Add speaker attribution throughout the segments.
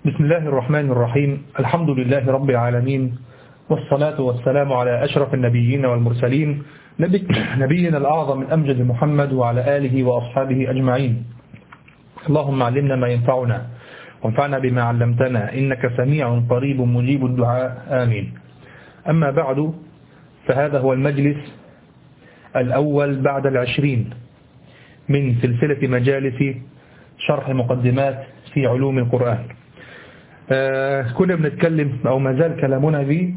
Speaker 1: بسم الله الرحمن الرحيم الحمد لله رب العالمين والصلاة والسلام على أشرف النبيين والمرسلين نبي نبينا الأعظم الأمجد محمد وعلى آله وأصحابه أجمعين اللهم علمنا ما ينفعنا وانفعنا بما علمتنا إنك سميع قريب مجيب الدعاء آمين أما بعد فهذا هو المجلس الأول بعد العشرين من سلسلة مجالس شرح مقدمات في علوم القرآن آه كنا بنتكلم أو ما زال كلامنا في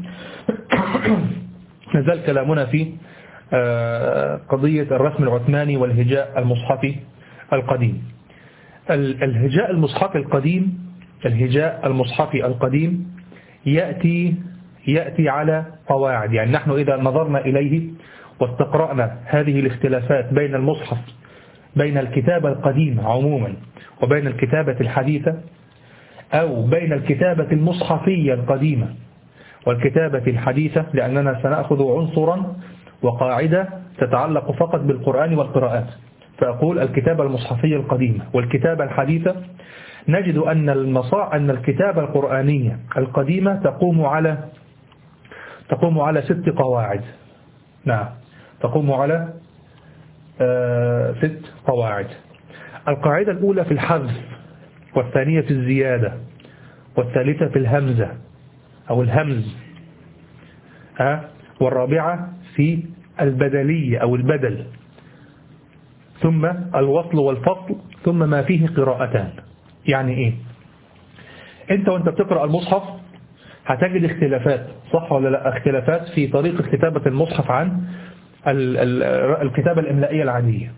Speaker 1: ما زال كلامنا في آه قضية الرسم العثماني والهجاء المصحفي القديم الهجاء المصحفي القديم الهجاء المصحفي القديم يأتي يأتي على قواعد يعني نحن إذا نظرنا إليه واستقرأنا هذه الاختلافات بين المصحف بين الكتابة القديمة عموما وبين الكتابة الحديثة أو بين الكتابة المصحفية القديمة والكتابة الحديثة لأننا سنأخذ عنصرا وقاعدة تتعلق فقط بالقرآن والقراءات فأقول الكتابة المصحفية القديمة والكتابة الحديثة نجد أن المصاع أن الكتابة القرآنية القديمة تقوم على تقوم على ست قواعد نعم تقوم على آه ست قواعد القاعدة الأولى في الحذف والثانية في الزيادة والثالثة في الهمزة أو الهمز ها والرابعة في البدلية أو البدل ثم الوصل والفصل ثم ما فيه قراءتان يعني إيه أنت وأنت بتقرأ المصحف هتجد اختلافات صح ولا لا اختلافات في طريقة كتابة المصحف عن الكتابة الإملائية العادية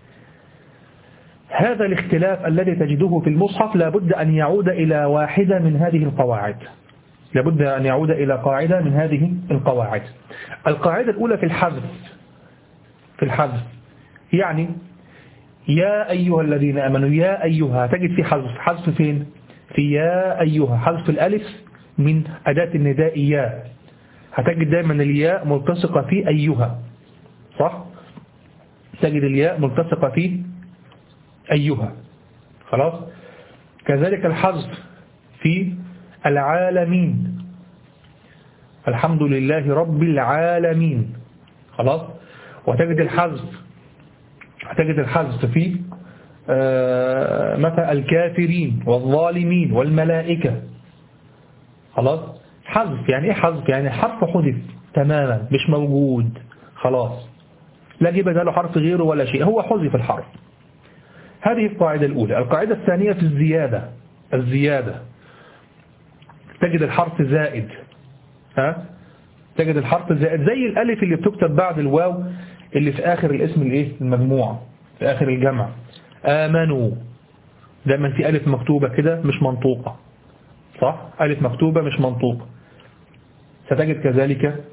Speaker 1: هذا الاختلاف الذي تجده في المصحف لابد أن يعود إلى واحدة من هذه القواعد لابد أن يعود إلى قاعدة من هذه القواعد القاعدة الأولى في الحذف في الحذف يعني يا أيها الذين أمنوا يا أيها تجد في حذف حذف فين في يا أيها حذف الألف من أداة النداء يا هتجد دايما الياء ملتصقة في أيها صح تجد الياء ملتصقة في أيها خلاص كذلك الحذف في العالمين الحمد لله رب العالمين خلاص وتجد الحذف هتجد الحذف في آه مثلا الكافرين والظالمين والملائكة خلاص حذف يعني ايه حذف يعني حرف حذف تماما مش موجود خلاص لا جيب له حرف غيره ولا شيء هو حذف الحرف هذه القاعدة الأولى القاعدة الثانية في الزيادة الزيادة تجد الحرف زائد ها تجد الحرف زائد زي الألف اللي بتكتب بعد الواو اللي في آخر الاسم الايه المجموعة في آخر الجمع آمنوا دايما في ألف مكتوبة كده مش منطوقة صح ألف مكتوبة مش منطوقة ستجد كذلك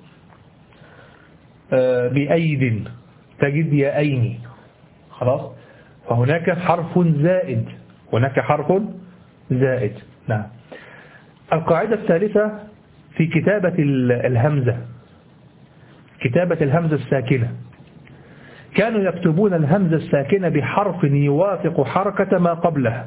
Speaker 1: بأيد تجد يا أيني خلاص فهناك حرف زائد هناك حرف زائد نعم القاعدة الثالثة في كتابة الهمزة كتابة الهمزة الساكنة كانوا يكتبون الهمزة الساكنة بحرف يوافق حركة ما قبله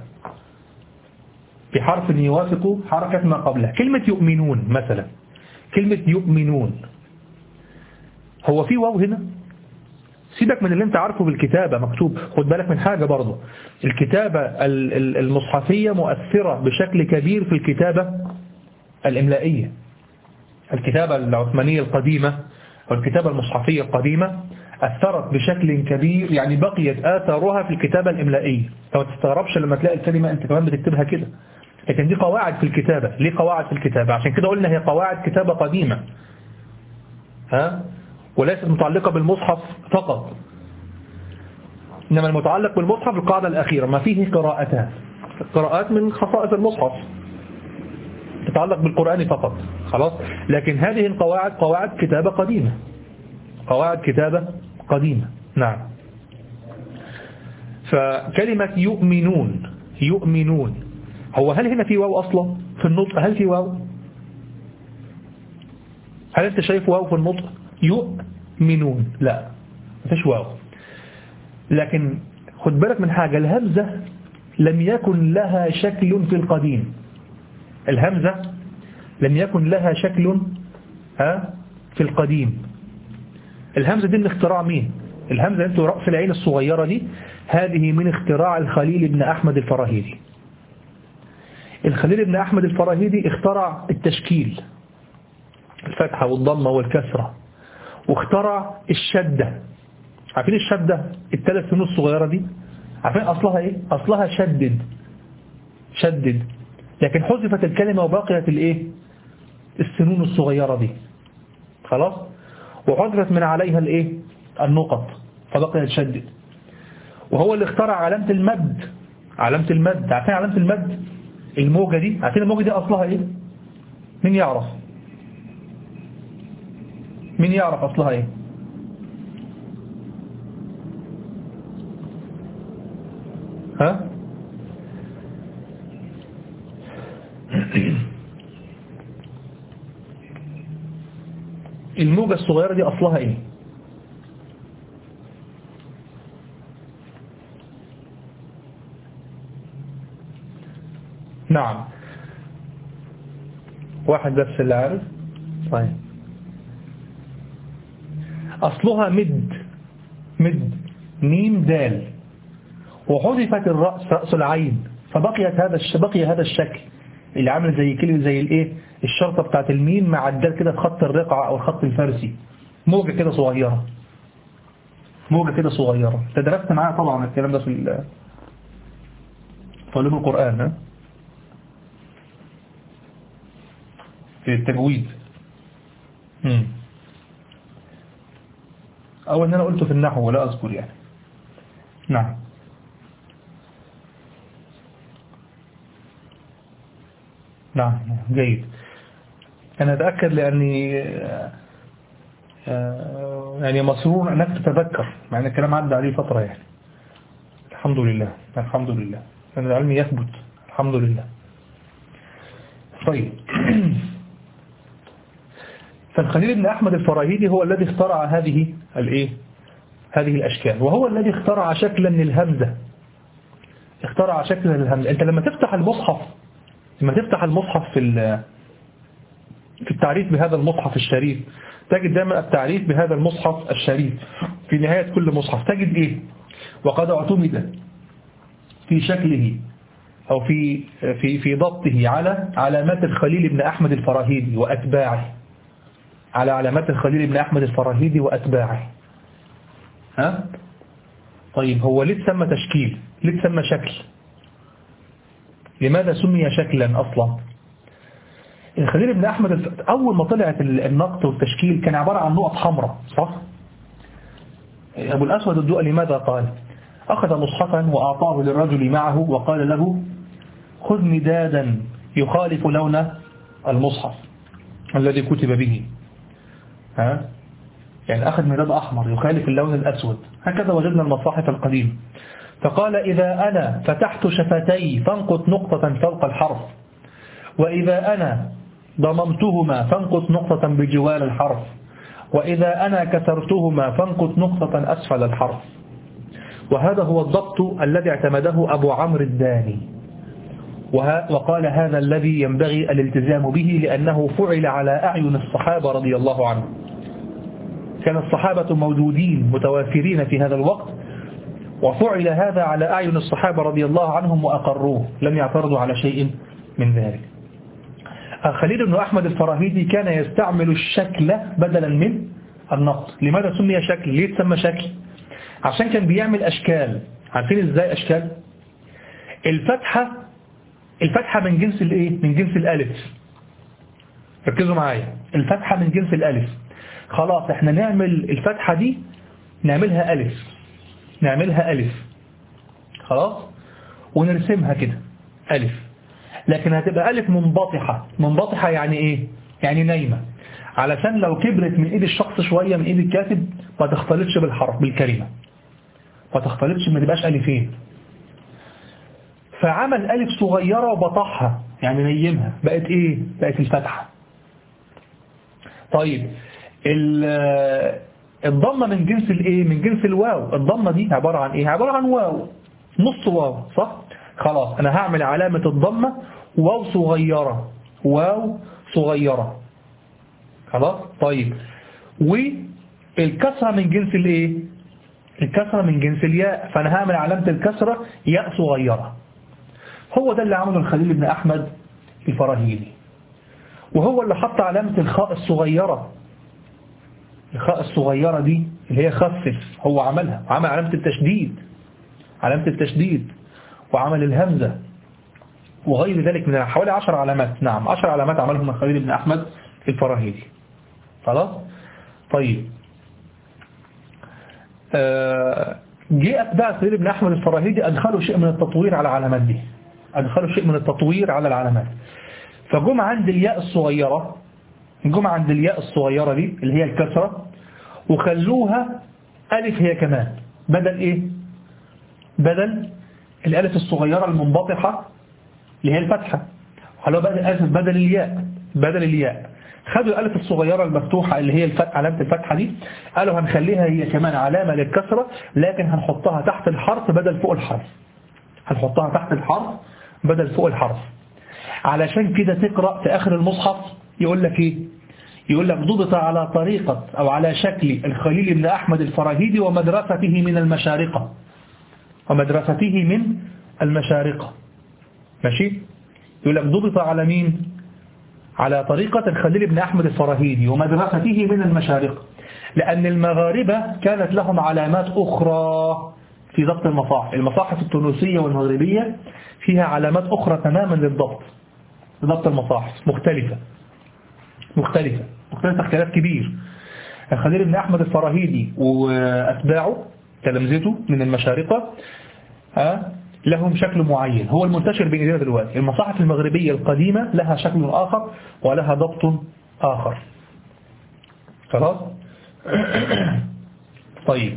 Speaker 1: بحرف يوافق حركة ما قبله كلمة يؤمنون مثلا كلمة يؤمنون هو في واو هنا سيبك من اللي انت عارفه بالكتابة مكتوب خد بالك من حاجة برضه الكتابة المصحفية مؤثرة بشكل كبير في الكتابة الإملائية الكتابة العثمانية القديمة والكتابة المصحفية القديمة أثرت بشكل كبير يعني بقيت آثارها في الكتابة الإملائية فما تستغربش لما تلاقي الكلمة أنت كمان بتكتبها كده لكن دي قواعد في الكتابة ليه قواعد في الكتابة عشان كده قلنا هي قواعد كتابة قديمة ها وليست متعلقة بالمصحف فقط إنما المتعلق بالمصحف القاعدة الأخيرة ما فيه قراءتان قراءات من خصائص المصحف تتعلق بالقرآن فقط خلاص لكن هذه القواعد قواعد كتابة قديمة قواعد كتابة قديمة نعم فكلمة يؤمنون يؤمنون هو هل هنا في واو أصلا في النطق هل في واو هل أنت شايف واو في النطق يؤمنون لا مفيش واو لكن خد بالك من حاجة الهمزة لم يكن لها شكل في القديم الهمزة لم يكن لها شكل ها في القديم الهمزة دي من اختراع مين الهمزة انتوا رأس العين الصغيرة دي هذه من اختراع الخليل بن أحمد الفراهيدي الخليل بن أحمد الفراهيدي اخترع التشكيل الفتحة والضمة والكسرة واخترع الشدة عارفين الشدة الثلاث سنون الصغيرة دي عارفين أصلها إيه أصلها شدد شدد لكن حذفت الكلمة وبقيت الإيه السنون الصغيرة دي خلاص وحذفت من عليها الإيه النقط فبقيت شدد وهو اللي اخترع علامة المد علامة المد عارفين علامة المد الموجة دي عارفين الموجة دي أصلها إيه مين يعرف مين يعرف أصلها إيه ها الموجة الصغيرة دي أصلها إيه نعم واحد بس اللي عارف طيب أصلها مد مد ميم دال وحذفت الرأس رأس العين فبقيت هذا بقي هذا الشكل اللي عامل زي كلمة زي الايه الشرطة بتاعت الميم مع الدال كده في خط الرقعة او الخط الفارسي موجة كده صغيرة موجة كده صغيرة تدرست معايا طبعا الكلام ده في في علوم القرآن ها؟ في التجويد مم. او ان انا قلته في النحو ولا اذكر يعني نعم نعم جيد أنا أتأكد لأني يعني مسرور أنك تتذكر مع أن الكلام عدى عليه فترة يعني الحمد لله الحمد لله أن العلم يثبت الحمد لله طيب فالخليل بن أحمد الفراهيدي هو الذي اخترع هذه الايه هذه الأشكال وهو الذي اخترع شكلا للهمزة اخترع شكلا للهمزة أنت لما تفتح المصحف لما تفتح المصحف في في التعريف بهذا المصحف الشريف تجد دائما التعريف بهذا المصحف الشريف في نهاية كل مصحف تجد إيه وقد اعتمد في شكله أو في في في ضبطه على علامات الخليل بن أحمد الفراهيدي وأتباعه على علامات الخليل بن أحمد الفراهيدي وأتباعه ها طيب هو ليه تسمى تشكيل ليه تسمى شكل لماذا سمي شكلا أصلا الخليل بن أحمد أول ما طلعت النقط والتشكيل كان عبارة عن نقط حمراء صح أبو الأسود الدؤلي ماذا قال أخذ مصحفا وأعطاه للرجل معه وقال له خذ مدادا يخالف لون المصحف الذي كتب به ها يعني أخذ مداد أحمر يخالف اللون الأسود هكذا وجدنا المصاحف القديم فقال إذا أنا فتحت شفتي فانقط نقطة فوق الحرف وإذا أنا ضممتهما فانقط نقطة بجوار الحرف وإذا أنا كسرتهما فانقط نقطة أسفل الحرف وهذا هو الضبط الذي اعتمده أبو عمرو الداني وقال هذا الذي ينبغي الالتزام به لأنه فعل على أعين الصحابة رضي الله عنهم كان الصحابة موجودين متوافرين في هذا الوقت وفعل هذا على أعين الصحابة رضي الله عنهم وأقروه لم يعترضوا على شيء من ذلك خليل بن أحمد الفراهيدي كان يستعمل الشكل بدلا من النقط لماذا سمي شكل ليه تسمى شكل عشان كان بيعمل أشكال عارفين إزاي أشكال الفتحة الفتحة من جنس الإيه من جنس الألف ركزوا معايا الفتحة من جنس الألف خلاص احنا نعمل الفتحة دي نعملها ألف نعملها ألف خلاص ونرسمها كده ألف لكن هتبقى ألف منبطحة منبطحة يعني إيه يعني نايمة علشان لو كبرت من إيد الشخص شوية من إيد الكاتب ما تختلطش بالحرف بالكلمة ما تختلطش ما تبقاش ألفين فعمل ألف صغيرة وبطحها يعني نيمها بقت إيه بقت الفتحة طيب الضمة من جنس الايه من جنس الواو الضمة دي عبارة عن ايه عبارة عن واو نص واو صح خلاص انا هعمل علامة الضمة واو صغيرة واو صغيرة خلاص طيب والكسرة من جنس الايه الكسرة من جنس الياء فأنا هعمل علامة الكسرة ياء صغيرة هو ده اللي عمله الخليل بن أحمد الفراهيدي وهو اللي حط علامة الخاء الصغيرة الخاء الصغيرة دي اللي هي خفف هو عملها عمل علامة التشديد علامة التشديد وعمل الهمزة وغير ذلك من حوالي عشر علامات نعم عشر علامات عملهم الخليل بن أحمد الفراهيدي خلاص طيب آه، جاء أتباع الخليل بن أحمد الفراهيدي أدخلوا شيء من التطوير على العلامات دي أدخلوا شيء من التطوير على العلامات فجم عند الياء الصغيرة جم عند الياء الصغيرة دي اللي هي الكسرة وخلوها ألف هي كمان بدل إيه بدل الألف الصغيرة المنبطحة اللي هي الفتحة خلوها بدل الألف بدل الياء بدل الياء خدوا الألف الصغيرة المفتوحة اللي هي الفتح علامة الفتحة دي قالوا هنخليها هي كمان علامة للكسرة لكن هنحطها تحت الحرف بدل فوق الحرف هنحطها تحت الحرف بدل فوق الحرف علشان كده تقرأ في آخر المصحف يقول لك إيه يقول لك ضبط على طريقة أو على شكل الخليل بن أحمد الفراهيدي ومدرسته من المشارقة ومدرسته من المشارقة ماشي يقول لك ضبط على مين على طريقة الخليل بن أحمد الفراهيدي ومدرسته من المشارقة لأن المغاربة كانت لهم علامات أخرى في ضبط المصاحف المصاحف التونسية والمغربية فيها علامات أخرى تماما للضبط لضبط المصاحف مختلفة مختلفة مختلفة اختلاف كبير الخليل بن أحمد الفراهيدي وأتباعه تلامذته من المشارقة لهم شكل معين هو المنتشر بين ايدينا دلوقتي المصاحف المغربية القديمة لها شكل آخر ولها ضبط آخر خلاص طيب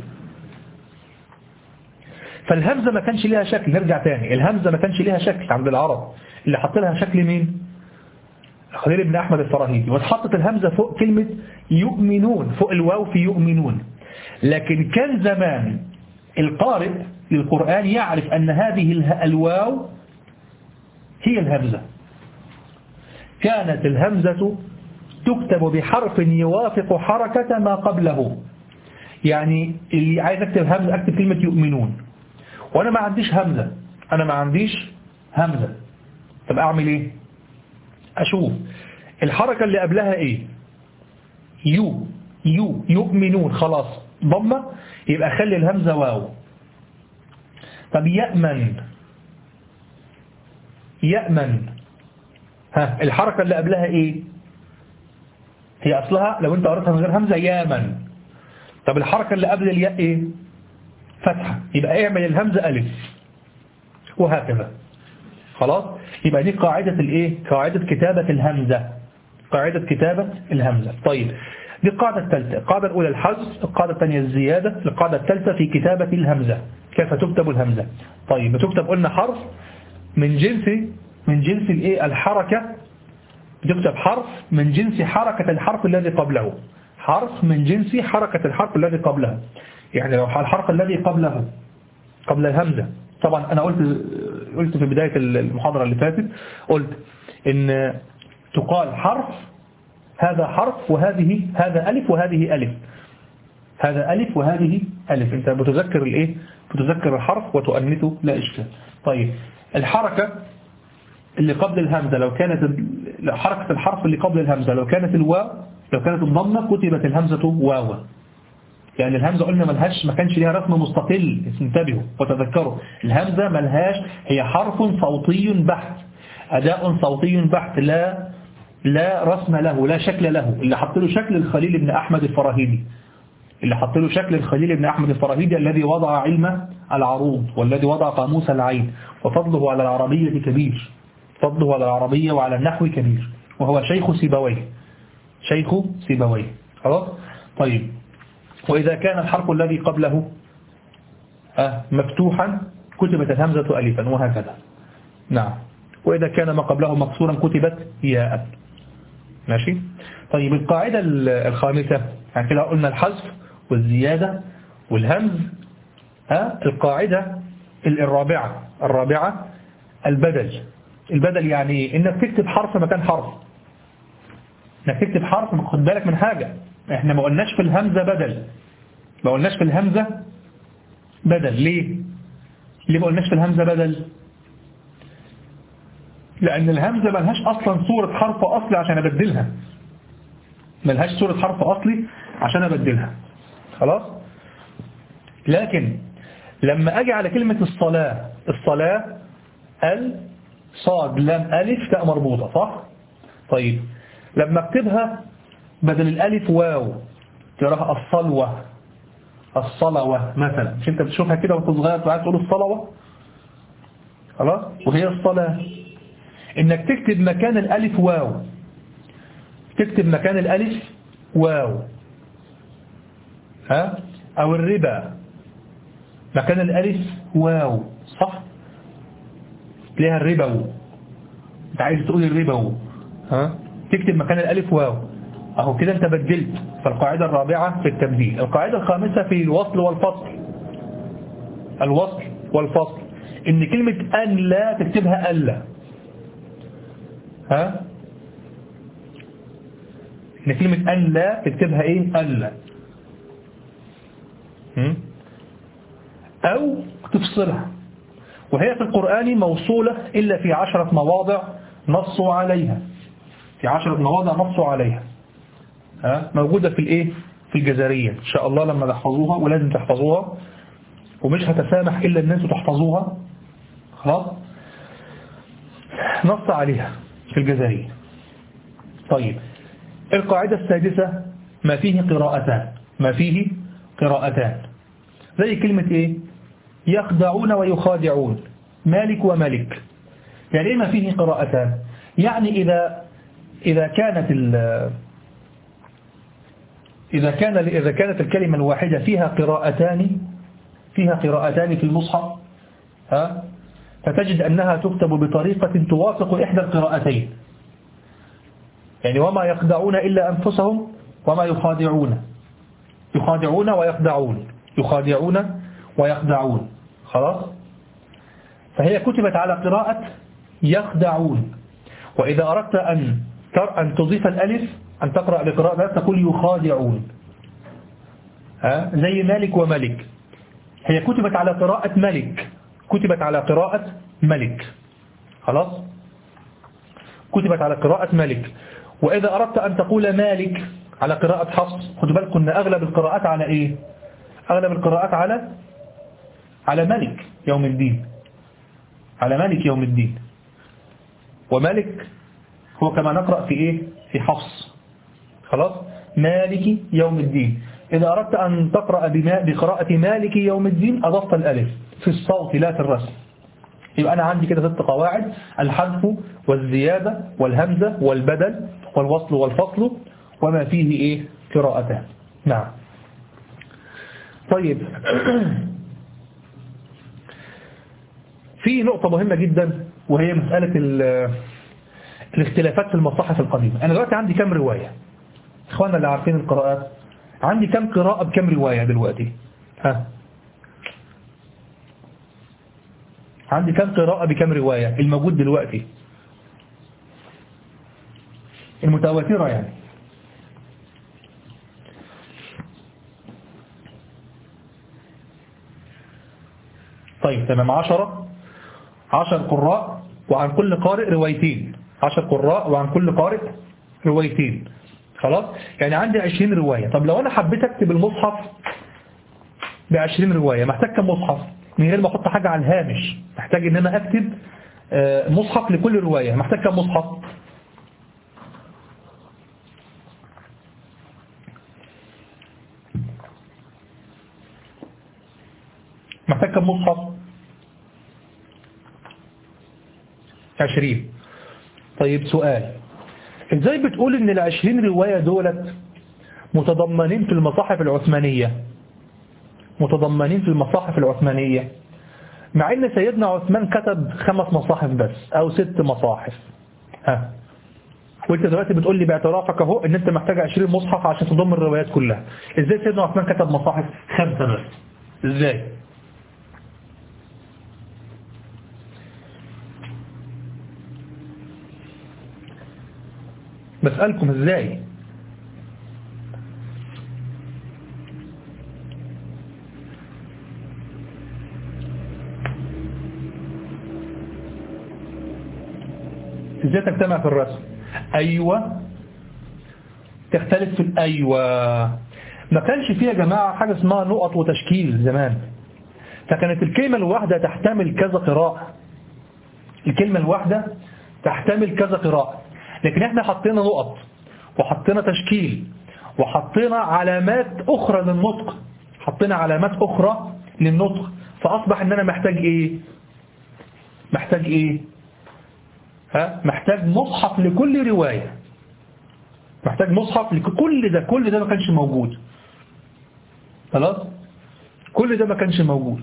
Speaker 1: فالهمزة ما كانش لها شكل نرجع تاني الهمزة ما كانش لها شكل عند العرب اللي حط لها شكل مين خليل بن أحمد الفراهيدي واتحطت الهمزة فوق كلمة يؤمنون فوق الواو في يؤمنون لكن كان زمان القارئ للقرآن يعرف أن هذه الواو هي الهمزة كانت الهمزة تكتب بحرف يوافق حركة ما قبله يعني اللي عايز اكتب همزة اكتب كلمة يؤمنون وانا ما عنديش همزة انا ما عنديش همزة طب اعمل ايه اشوف الحركة اللي قبلها ايه يو يو يؤمنون خلاص ضمة يبقى خلي الهمزة واو طب يأمن يأمن ها الحركة اللي قبلها ايه هي اصلها لو انت قرأتها من غير همزة يامن طب الحركة اللي قبل الياء ايه فتحة يبقى اعمل الهمزة ألف وهكذا خلاص يبقى دي قاعدة الايه قاعدة كتابة الهمزة قاعدة كتابة الهمزة طيب دي القاعدة الثالثة القاعدة الأولى الحذف القاعدة الثانية الزيادة القاعدة الثالثة في كتابة الهمزة كيف تكتب الهمزة طيب بتكتب قلنا حرف من جنس من جنس الايه الحركة بتكتب حرف من جنس حركة الحرف الذي قبله حرف من جنس حركة الحرف الذي قبله يعني لو الحرف الذي قبله قبل الهمزة طبعا أنا قلت قلت في بداية المحاضرة اللي فاتت قلت إن تقال حرف هذا حرف وهذه هذا ألف وهذه ألف هذا ألف وهذه ألف أنت بتذكر الإيه بتذكر الحرف وتؤنثه لا إشكال طيب الحركة اللي قبل الهمزة لو كانت حركة الحرف اللي قبل الهمزة لو كانت الواو لو كانت الضمة كتبت الهمزة واوا يعني الهمزة قلنا ملهاش ما كانش ليها رسم مستقل انتبهوا وتذكروا الهمزة ملهاش هي حرف صوتي بحت أداء صوتي بحت لا لا رسم له لا شكل له اللي حط له شكل الخليل بن أحمد الفراهيدي اللي حط له شكل الخليل بن أحمد الفراهيدي الذي وضع علم العروض والذي وضع قاموس العين وفضله على العربية كبير فضله على العربية وعلى النحو كبير وهو شيخ سيبويه شيخ سيبويه خلاص طيب وإذا كان الحرف الذي قبله آه، مفتوحا كتبت الهمزة ألفا وهكذا نعم وإذا كان ما قبله مكسورا كتبت ياء ماشي طيب القاعدة الخامسة يعني كده قلنا الحذف والزيادة والهمز ها القاعدة الرابعة الرابعة البدل البدل يعني ايه انك تكتب حرف مكان حرف انك تكتب حرف خد بالك من حاجة احنا ما قلناش في الهمزة بدل ما قلناش في الهمزة بدل ليه ليه ما قلناش في الهمزة بدل لأن الهمزة ملهاش أصلا صورة حرف أصلي عشان أبدلها ملهاش صورة حرف أصلي عشان أبدلها خلاص لكن لما أجي على كلمة الصلاة الصلاة ال صاد لام ألف تاء مربوطة صح طيب لما اكتبها بدل الألف واو تراها الصلوة الصلوة مثلا مش انت بتشوفها كده وانت صغير وعايز تقول الصلوة خلاص وهي الصلاة انك تكتب مكان الالف واو تكتب مكان الالف واو ها او الربا مكان الالف واو صح تلاقيها الربا انت عايز تقول الربا ها تكتب مكان الالف واو اهو كده انت بدلت فالقاعدة الرابعة في التبديل القاعدة الخامسة في الوصل والفصل الوصل والفصل ان كلمة ان لا تكتبها الا ها ان كلمة ان لا تكتبها ايه الا او تفصلها وهي في القرآن موصولة إلا في عشرة مواضع نصوا عليها في عشرة مواضع نصوا عليها ها موجودة في الايه في الجزرية ان شاء الله لما تحفظوها ولازم تحفظوها ومش هتسامح الا ان انتوا تحفظوها خلاص نص عليها في الجزرية طيب القاعدة السادسة ما فيه قراءتان ما فيه قراءتان زي كلمة ايه يخدعون ويخادعون مالك وملك يعني ايه ما فيه قراءتان يعني إذا إذا كانت إذا كان إذا كانت الكلمة الواحدة فيها قراءتان فيها قراءتان في المصحف ها فتجد أنها تكتب بطريقة توافق إحدى القراءتين يعني وما يخدعون إلا أنفسهم وما يخادعون يخادعون ويخدعون يخادعون ويخدعون خلاص فهي كتبت على قراءة يخدعون وإذا أردت أن أن تضيف الألف أن تقرأ بقراءة تقول يخادعون ها زي مالك وملك هي كتبت على قراءة ملك كتبت على قراءة ملك خلاص كتبت على قراءة ملك وإذا أردت أن تقول مالك على قراءة حفص خد بالك أن أغلب القراءات على إيه أغلب القراءات على على ملك يوم الدين على ملك يوم الدين وملك هو كما نقرأ في إيه في حفص خلاص مالك يوم الدين إذا أردت أن تقرأ بقراءة مالك يوم الدين أضفت الألف في الصوت لا في الرسم يبقى أنا عندي كده ست قواعد الحذف والزيادة والهمزة والبدل والوصل والفصل وما فيه إيه قراءتان نعم طيب في نقطة مهمة جدا وهي مسألة الاختلافات في المصاحف القديمة أنا دلوقتي عندي كم رواية إخواننا اللي عارفين القراءات عندي كم قراءة بكم رواية دلوقتي ها عندي كم قراءة بكم رواية الموجود دلوقتي المتواترة يعني طيب تمام عشرة عشر قراء وعن كل قارئ روايتين عشر قراء وعن كل قارئ روايتين خلاص يعني عندي عشرين رواية طب لو أنا حبيت أكتب المصحف بعشرين رواية محتاج كم مصحف من غير ما أحط حاجة على الهامش محتاج إن أنا أكتب مصحف لكل رواية محتاج كم مصحف محتاج كم مصحف عشرين طيب سؤال ازاي بتقول ان العشرين رواية دولت متضمنين في المصاحف العثمانية متضمنين في المصاحف العثمانية مع ان سيدنا عثمان كتب خمس مصاحف بس او ست مصاحف ها وانت دلوقتي بتقول لي باعترافك اهو ان انت محتاج 20 مصحف عشان تضم الروايات كلها ازاي سيدنا عثمان كتب مصاحف خمسة بس ازاي بسألكم ازاي ازاي تجتمع في الرسم ايوه تختلف في الايوه ما كانش فيها يا جماعة حاجة اسمها نقط وتشكيل زمان فكانت الكلمة الواحدة تحتمل كذا قراءة الكلمة الواحدة تحتمل كذا قراءة لكن احنا حطينا نقط وحطينا تشكيل وحطينا علامات أخرى للنطق حطينا علامات أخرى للنطق فأصبح ان انا محتاج ايه محتاج ايه ها محتاج مصحف لكل رواية محتاج مصحف لكل ده كل ده ما كانش موجود خلاص كل ده ما كانش موجود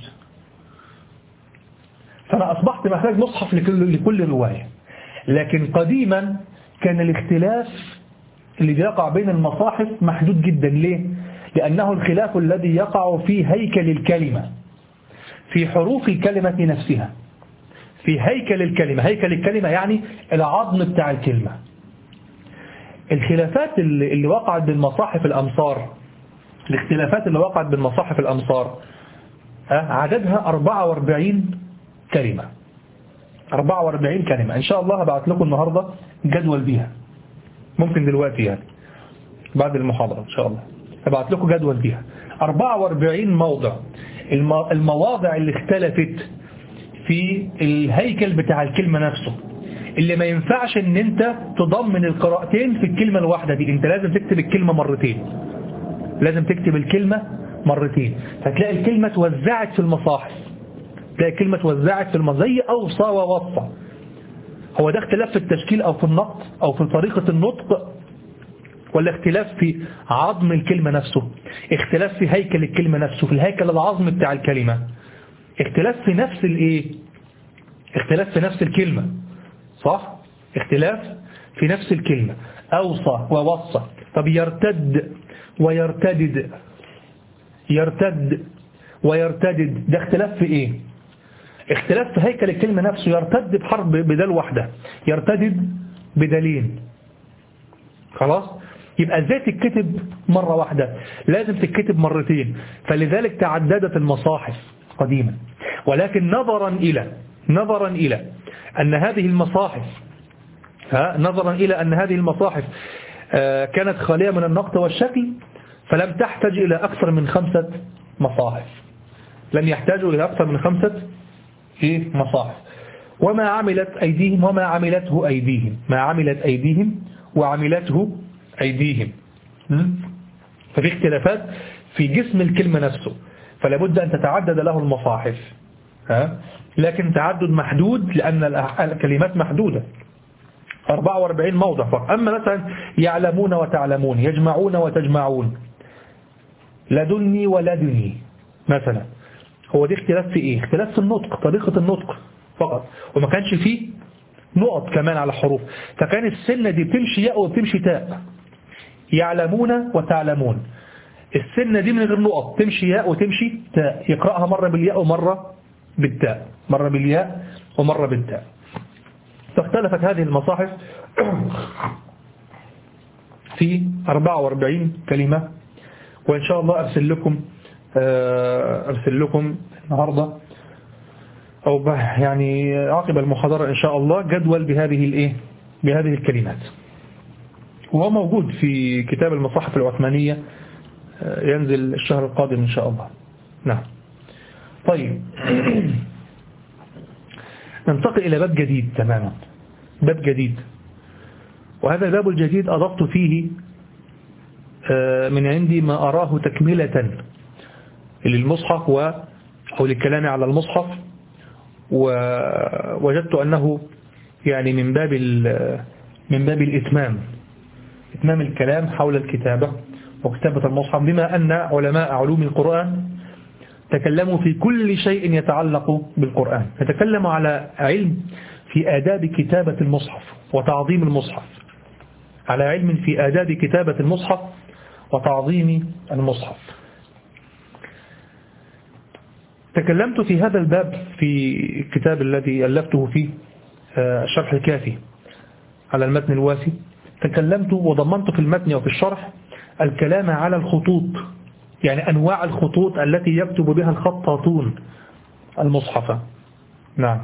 Speaker 1: فأنا أصبحت محتاج مصحف لكل, لكل رواية لكن قديما كان الاختلاف اللي بيقع بين المصاحف محدود جدا ليه؟ لأنه الخلاف الذي يقع في هيكل الكلمة في حروف الكلمة نفسها في هيكل الكلمة هيكل الكلمة يعني العظم بتاع الكلمة الخلافات اللي وقعت بين مصاحف الأمصار الاختلافات اللي وقعت بين مصاحف الأمصار عددها 44 كلمة 44 كلمة إن شاء الله هبعت لكم النهاردة جدول بيها ممكن دلوقتي يعني بعد المحاضرة إن شاء الله هبعت لكم جدول بيها 44 موضع المواضع اللي اختلفت في الهيكل بتاع الكلمة نفسه اللي ما ينفعش ان انت تضمن القراءتين في الكلمة الواحدة دي انت لازم تكتب الكلمة مرتين لازم تكتب الكلمة مرتين فتلاقي الكلمة توزعت في المصاحف تلاقي الكلمة توزعت في المصاحف زي أوصى ووصى هو ده اختلاف في التشكيل أو في النطق أو في طريقة النطق ولا اختلاف في عظم الكلمة نفسه اختلاف في هيكل الكلمة نفسه في الهيكل العظم بتاع الكلمة اختلاف في نفس الايه اختلاف في نفس الكلمة صح اختلاف في نفس الكلمة أوصى ووصى طب يرتد ويرتدد يرتد ويرتدد ده اختلاف في ايه اختلاف في هيكل الكلمة نفسه يرتد بحرف بدال واحدة يرتدد بدلين خلاص يبقى ازاي تتكتب مرة واحدة لازم تتكتب مرتين فلذلك تعددت المصاحف قديما ولكن نظرا إلى نظرا إلى أن هذه المصاحف ها نظرا إلى أن هذه المصاحف آه، كانت خالية من النقط والشكل فلم تحتاج إلى أكثر من خمسة مصاحف لم يحتاجوا إلى أكثر من خمسة إيه مصاحف وما عملت أيديهم وما عملته أيديهم ما عملت أيديهم وعملته أيديهم ففي اختلافات في جسم الكلمة نفسه فلا بد أن تتعدد له المصاحف ها؟ لكن تعدد محدود لأن الكلمات محدودة 44 موضع فقط أما مثلا يعلمون وتعلمون يجمعون وتجمعون لدني ولدني مثلا هو دي اختلاف في ايه اختلاف في النطق طريقة النطق فقط وما كانش فيه نقط كمان على حروف فكان السنة دي بتمشي ياء وبتمشي تاء يعلمون وتعلمون السنة دي من غير نقط تمشي ياء وتمشي تاء يقرأها مرة بالياء ومرة بالتاء مرة بالياء ومرة بالتاء فاختلفت هذه المصاحف في 44 كلمة وإن شاء الله أرسل لكم آه، أرسل لكم النهاردة أو يعني عقب المحاضرة إن شاء الله جدول بهذه الإيه بهذه الكلمات وهو موجود في كتاب المصاحف العثمانية آه، ينزل الشهر القادم إن شاء الله نعم طيب ننتقل إلى باب جديد تماما باب جديد وهذا الباب الجديد أضفت فيه آه، من عندي ما أراه تكملة للمصحف و أو للكلام على المصحف ووجدت أنه يعني من باب من باب الإتمام إتمام الكلام حول الكتابة وكتابة المصحف بما أن علماء علوم القرآن تكلموا في كل شيء يتعلق بالقرآن فتكلموا على علم في آداب كتابة المصحف وتعظيم المصحف على علم في آداب كتابة المصحف وتعظيم المصحف تكلمت في هذا الباب في الكتاب الذي ألفته فيه الشرح آه، الكافي على المتن الواسي تكلمت وضمنت في المتن وفي الشرح الكلام على الخطوط يعني أنواع الخطوط التي يكتب بها الخطاطون المصحف نعم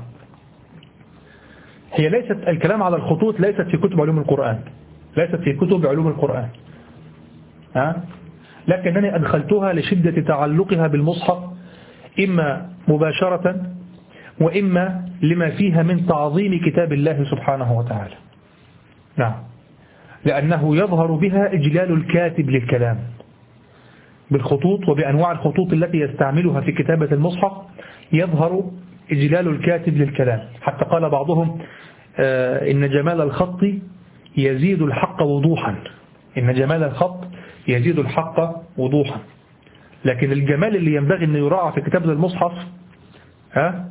Speaker 1: هي ليست الكلام على الخطوط ليست في كتب علوم القرآن ليست في كتب علوم القرآن ها؟ لكنني أدخلتها لشدة تعلقها بالمصحف إما مباشرة وإما لما فيها من تعظيم كتاب الله سبحانه وتعالى نعم لأنه يظهر بها إجلال الكاتب للكلام بالخطوط وبأنواع الخطوط التي يستعملها في كتابة المصحف يظهر إجلال الكاتب للكلام حتى قال بعضهم آه، إن جمال الخط يزيد الحق وضوحا إن جمال الخط يزيد الحق وضوحا لكن الجمال اللي ينبغي أن يراعى في كتابة المصحف ها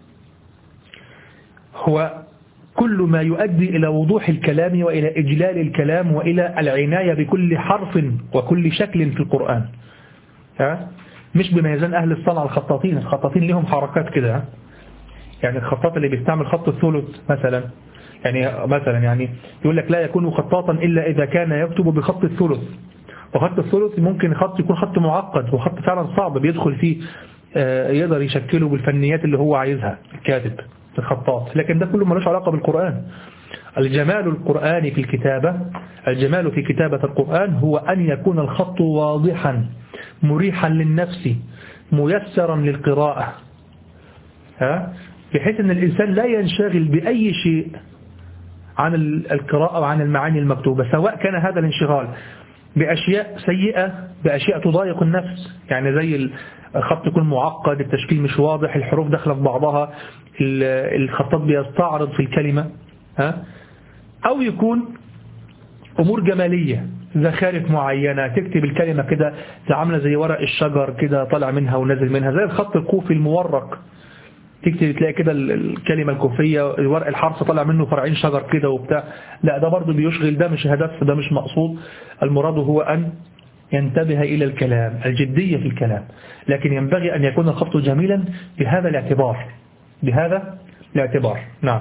Speaker 1: هو كل ما يؤدي إلى وضوح الكلام وإلى إجلال الكلام وإلى العناية بكل حرف وكل شكل في القرآن ها مش بميزان أهل الصنعة الخطاطين الخطاطين لهم حركات كده يعني الخطاط اللي بيستعمل خط الثلث مثلا يعني مثلا يعني يقول لك لا يكون خطاطا إلا إذا كان يكتب بخط الثلث وخط الثلث ممكن خط يكون خط معقد وخط فعلا صعب بيدخل فيه آه، يقدر يشكله بالفنيات اللي هو عايزها الكاتب الخطاط لكن ده كله ملوش علاقة بالقرآن الجمال القرآني في الكتابة الجمال في كتابة القرآن هو أن يكون الخط واضحا مريحا للنفس ميسرا للقراءة ها بحيث أن الإنسان لا ينشغل بأي شيء عن القراءة وعن المعاني المكتوبة سواء كان هذا الانشغال بأشياء سيئة بأشياء تضايق النفس يعني زي الخط يكون معقد التشكيل مش واضح الحروف داخله في بعضها الخطاط بيستعرض في الكلمة ها أو يكون أمور جمالية زخارف معينة تكتب الكلمة كده عاملة زي ورق الشجر كده طالع منها ونزل منها زي الخط الكوفي المورق تكتب تلاقي كده الكلمة الكوفية ورق الحرف طالع منه فرعين شجر كده وبتاع لا ده برضه بيشغل ده مش هدف ده مش مقصود المراد هو أن ينتبه إلى الكلام الجدية في الكلام لكن ينبغي أن يكون الخط جميلا بهذا الاعتبار بهذا الاعتبار نعم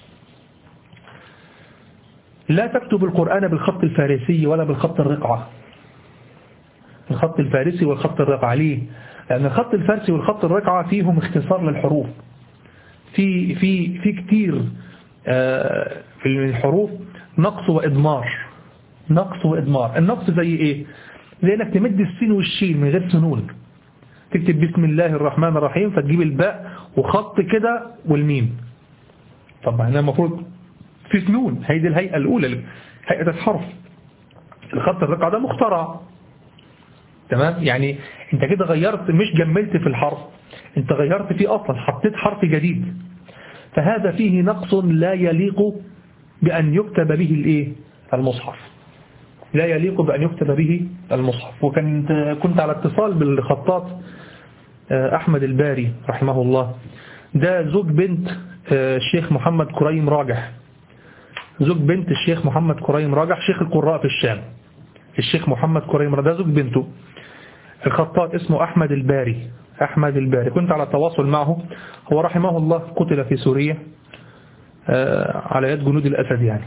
Speaker 1: لا تكتب القرآن بالخط الفارسي ولا بالخط الرقعة الخط الفارسي والخط الرقعة ليه؟ لأن الخط الفارسي والخط الرقعة فيهم اختصار للحروف في في في كتير آه، في الحروف نقص وإضمار نقص وإضمار النقص زي إيه؟ زي إنك تمد السين والشين من غير سنون تكتب بسم الله الرحمن الرحيم فتجيب الباء وخط كده والميم طب هنا المفروض في سنون هي دي الهيئة الأولى هيئة الحرف الخط الرقعة ده مخترع تمام يعني انت كده غيرت مش جملت في الحرف انت غيرت فيه أصلا حطيت حرف جديد فهذا فيه نقص لا يليق بأن يكتب به الايه المصحف لا يليق بأن يكتب به المصحف وكنت كنت على اتصال بالخطاط آه، أحمد الباري رحمه الله ده زوج بنت آه، الشيخ محمد كريم راجح زوج بنت الشيخ محمد كريم راجح شيخ القراء في الشام الشيخ محمد كريم ده زوج بنته الخطاط اسمه أحمد الباري أحمد الباري كنت على تواصل معه هو رحمه الله قتل في سوريا آه، على يد جنود الأسد يعني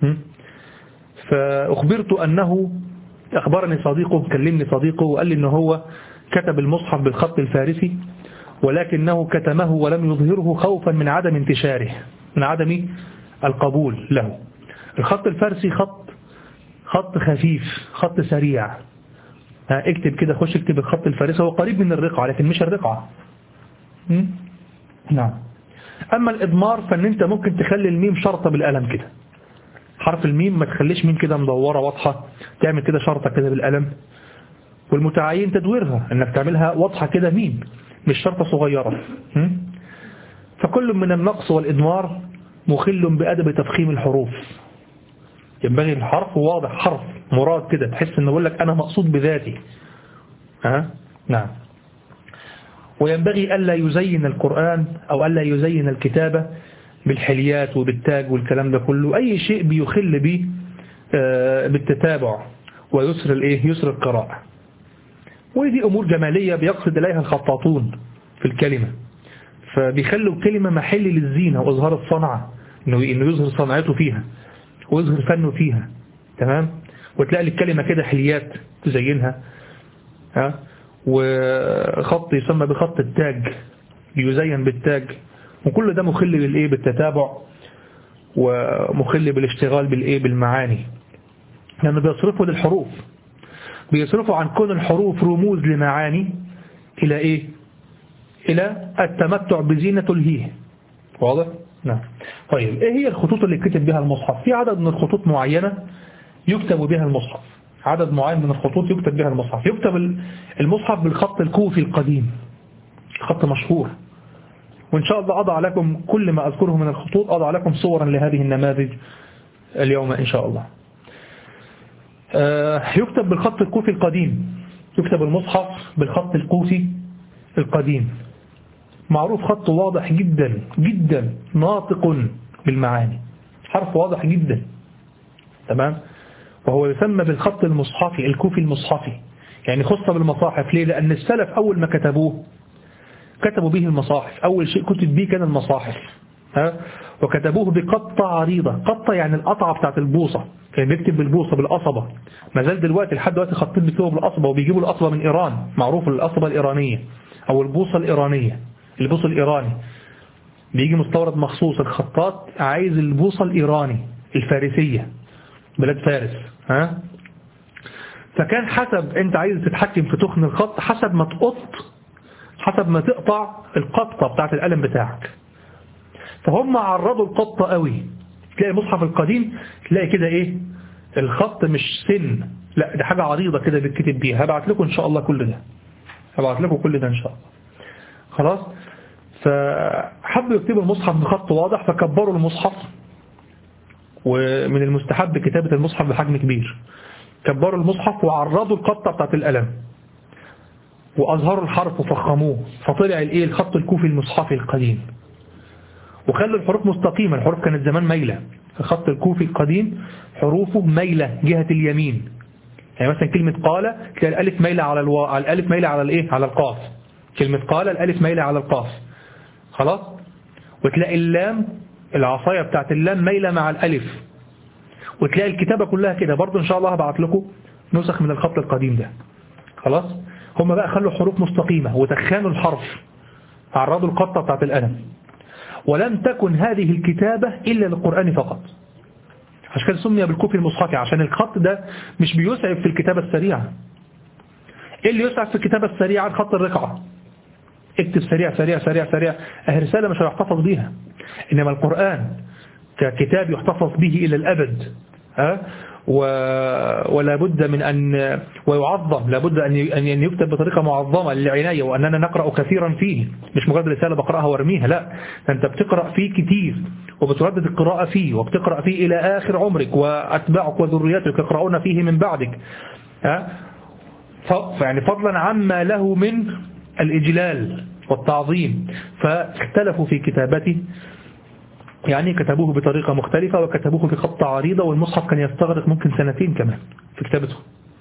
Speaker 1: فأخبرت أنه أخبرني صديقه كلمني صديقه وقال لي أنه هو كتب المصحف بالخط الفارسي ولكنه كتمه ولم يظهره خوفا من عدم انتشاره من عدم القبول له الخط الفارسي خط خط خفيف خط سريع اكتب كده خش اكتب الخط الفارسي هو قريب من الرقعة لكن مش الرقعة نعم أما الإضمار فأن أنت ممكن تخلي الميم شرطة بالقلم كده حرف الميم ما تخليش ميم كده مدورة واضحة تعمل كده شرطة كده بالقلم والمتعين تدويرها انك تعملها واضحة كده ميم مش شرطة صغيرة فكل من النقص والإدمار مخل بأدب تفخيم الحروف ينبغي الحرف واضح حرف مراد كده تحس انه يقول لك أنا مقصود بذاتي ها نعم وينبغي ألا يزين القرآن أو ألا يزين الكتابة بالحليات وبالتاج والكلام ده كله أي شيء بيخل به آه، بالتتابع ويسر الايه يسر القراءة ودي أمور جمالية بيقصد إليها الخطاطون في الكلمة فبيخلوا الكلمة محل للزينة وإظهار الصنعة إنه إنه يظهر صنعته فيها ويظهر فنه فيها تمام وتلاقي الكلمة كده حليات تزينها ها وخط يسمى بخط التاج يزين بالتاج وكل ده مخل بالايه بالتتابع ومخل بالاشتغال بالايه بالمعاني لأنه يعني بيصرفوا للحروف بيصرفوا عن كون الحروف رموز لمعاني إلى إيه إلى التمتع بزينة الهيه واضح؟ نعم طيب إيه هي الخطوط اللي كتب بها المصحف في عدد من الخطوط معينة يكتب بها المصحف عدد معين من الخطوط يكتب بها المصحف يكتب المصحف بالخط الكوفي القديم خط مشهور وإن شاء الله أضع لكم كل ما أذكره من الخطوط أضع لكم صورا لهذه النماذج اليوم إن شاء الله آه، يكتب بالخط الكوفي القديم يكتب المصحف بالخط الكوفي القديم معروف خط واضح جدا جدا ناطق بالمعاني حرف واضح جدا تمام وهو يسمى بالخط المصحفي الكوفي المصحفي يعني خص بالمصاحف ليه لأن السلف أول ما كتبوه كتبوا به المصاحف أول شيء كتب به كان المصاحف ها وكتبوه بقطة عريضة قطة يعني القطعة بتاعت البوصة كان بيكتب بالبوصة بالقصبة ما زال دلوقتي لحد دلوقتي خطين بيكتبوا بالقصبة وبيجيبوا القصبة من إيران معروف القصبة الإيرانية أو البوصة الإيرانية البوصة الإيراني بيجي مستورد مخصوص الخطاط عايز البوصة الإيراني الفارسية بلاد فارس ها فكان حسب انت عايز تتحكم في تخن الخط حسب ما تقط حسب ما تقطع القطة بتاعت القلم بتاعك فهم عرضوا القطة قوي تلاقي المصحف القديم تلاقي كده ايه الخط مش سن لا ده حاجة عريضة كده بتكتب بيها هبعت لكم ان شاء الله كل ده هبعت لكم كل ده ان شاء الله خلاص فحبوا يكتبوا المصحف بخط واضح فكبروا المصحف ومن المستحب كتابة المصحف بحجم كبير كبروا المصحف وعرضوا القطة بتاعت القلم وأظهروا الحرف وفخموه فطلع الايه الخط الكوفي المصحفي القديم وخلوا الحروف مستقيمة الحروف كانت زمان ميلة الخط الكوفي القديم حروفه ميلة جهة اليمين يعني مثلا كلمة قال تلاقي الألف ميلة على الوا... على الألف ميلة على الإيه على القاف كلمة قال الألف ميلة على القاف خلاص وتلاقي اللام العصاية بتاعت اللام ميلة مع الألف وتلاقي الكتابة كلها كده برضو إن شاء الله هبعت لكم نسخ من الخط القديم ده خلاص هم بقى خلوا حروف مستقيمة وتخانوا الحرف عرضوا القطة بتاعت القلم ولم تكن هذه الكتابة إلا للقرآن فقط عشان كده سمي بالكوفي المصحفي عشان الخط ده مش بيسعف في الكتابة السريعة إيه اللي يسعف في الكتابة السريعة الخط الرقعة اكتب سريع سريع سريع سريع اه رسالة مش هيحتفظ بيها إنما القرآن ككتاب يحتفظ به إلى الأبد ها ولا بد من أن ويعظم لا بد أن يكتب بطريقة معظمة للعناية وأننا نقرأ كثيرا فيه مش مجرد رسالة بقرأها وارميها لا أنت بتقرأ فيه كتير وبتردد القراءة فيه وبتقرأ فيه إلى آخر عمرك وأتباعك وذرياتك يقرؤون فيه من بعدك ها يعني فضلا عما له من الإجلال والتعظيم فاختلفوا في كتابته يعني كتبوه بطريقة مختلفة وكتبوه بخط عريضة والمصحف كان يستغرق ممكن سنتين كمان في كتابته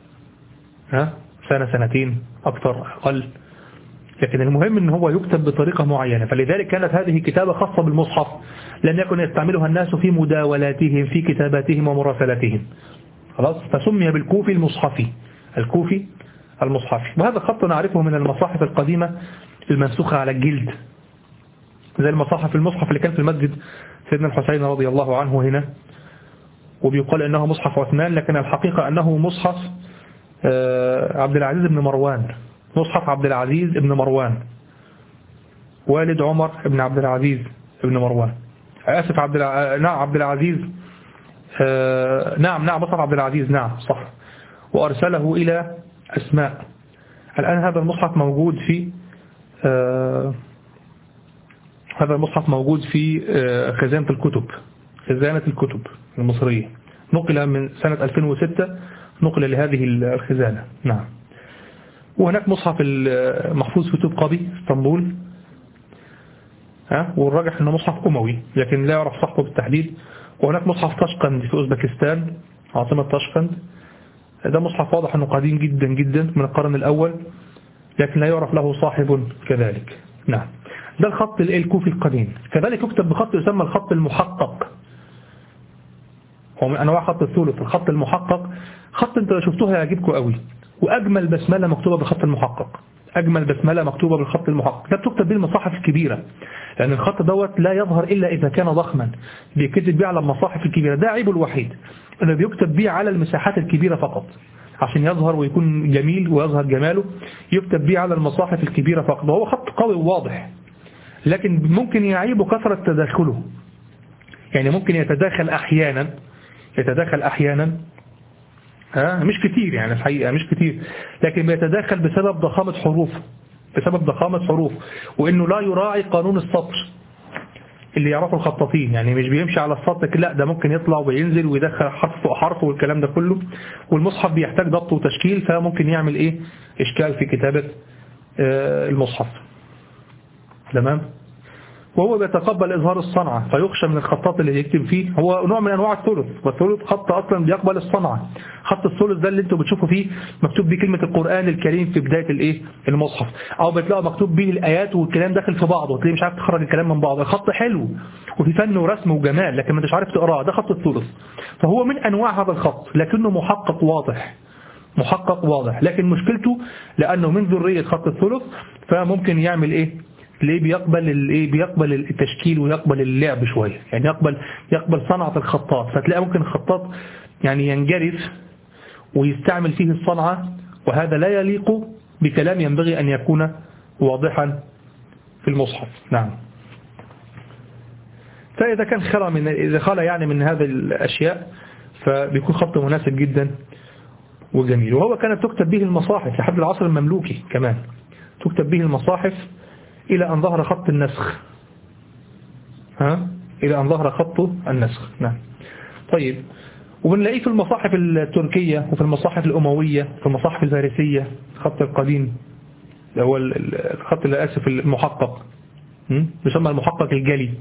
Speaker 1: ها سنة سنتين أكثر أقل لكن المهم ان هو يكتب بطريقة معينة فلذلك كانت هذه كتابة خاصة بالمصحف لم يكن يستعملها الناس في مداولاتهم في كتاباتهم ومراسلاتهم خلاص فسمي بالكوفي المصحفي الكوفي المصحفي وهذا خط نعرفه من المصاحف القديمة المنسوخة على الجلد زي المصاحف المصحف اللي كان في المسجد سيدنا الحسين رضي الله عنه هنا وبيقال انه مصحف عثمان لكن الحقيقة انه مصحف آه، عبد العزيز بن مروان مصحف عبد العزيز بن مروان والد عمر بن عبد العزيز بن مروان آسف عبد الع... نعم عبد العزيز آه، نعم نعم مصحف عبد العزيز نعم صح وأرسله إلى أسماء الآن هذا المصحف موجود في آه، هذا المصحف موجود في آه، خزانة الكتب خزانة الكتب المصرية نقل من سنة 2006 نقل لهذه الخزانة نعم وهناك مصحف محفوظ في طبقبي اسطنبول ها والراجح انه مصحف أموي لكن لا يعرف صحبه بالتحديد وهناك مصحف طشقند في أوزبكستان عاصمة طشقند ده مصحف واضح أنه قديم جدا جدا من القرن الأول لكن لا يعرف له صاحب كذلك نعم ده الخط الكوفي القديم كذلك يكتب بخط يسمى الخط المحقق هو من أنواع خط الثلث الخط المحقق خط انت لو شفتوه هيعجبكم قوي وأجمل بسملة مكتوبة بالخط المحقق أجمل بسملة مكتوبة بالخط المحقق ده بتكتب به المصاحف الكبيرة لأن الخط دوت لا يظهر إلا إذا كان ضخما بيكتب به على المصاحف الكبيرة ده عيبه الوحيد أنه بيكتب به على المساحات الكبيرة فقط عشان يظهر ويكون جميل ويظهر جماله يكتب به على المصاحف الكبيرة فقط وهو خط قوي وواضح لكن ممكن يعيبه كثرة تداخله يعني ممكن يتداخل أحيانا يتداخل أحيانا ها مش كتير يعني الحقيقة مش كتير لكن بيتداخل بسبب ضخامة حروفه بسبب ضخامة حروف وإنه لا يراعي قانون السطر اللي يعرفوا الخطاطين يعني مش بيمشي على السطر لا ده ممكن يطلع وينزل ويدخل حرف فوق حرف والكلام ده كله والمصحف بيحتاج ضبط وتشكيل فممكن يعمل ايه اشكال في كتابة آه، المصحف تمام وهو بيتقبل إظهار الصنعة فيخشى من الخطاط اللي يكتب فيه هو نوع من أنواع الثلث والثلث خط أصلا بيقبل الصنعة خط الثلث ده اللي انتوا بتشوفوا فيه مكتوب بيه كلمة القرآن الكريم في بداية الايه المصحف أو بتلاقوا مكتوب بيه الآيات والكلام داخل في بعضه وتلاقيه مش عارف تخرج الكلام من بعضه الخط حلو وفي فن ورسم وجمال لكن ما انتش عارف تقراه ده خط الثلث فهو من أنواع هذا الخط لكنه محقق واضح محقق واضح لكن مشكلته لأنه من ذرية خط الثلث فممكن يعمل ايه ليه بيقبل الايه بيقبل التشكيل ويقبل اللعب شوية يعني يقبل يقبل صنعة الخطاط فتلاقي ممكن الخطاط يعني ينجرف ويستعمل فيه الصنعة وهذا لا يليق بكلام ينبغي أن يكون واضحا في المصحف نعم فإذا كان خلى من إذا خلى يعني من هذه الأشياء فبيكون خط مناسب جدا وجميل وهو كانت تكتب به المصاحف لحد العصر المملوكي كمان تكتب به المصاحف إلى أن ظهر خط النسخ ها إلى أن ظهر خط النسخ نعم طيب وبنلاقيه في المصاحف التركية وفي المصاحف الأموية في المصاحف الفارسية خط القديم اللي هو الخط اللي أسف المحقق يسمى المحقق الجلي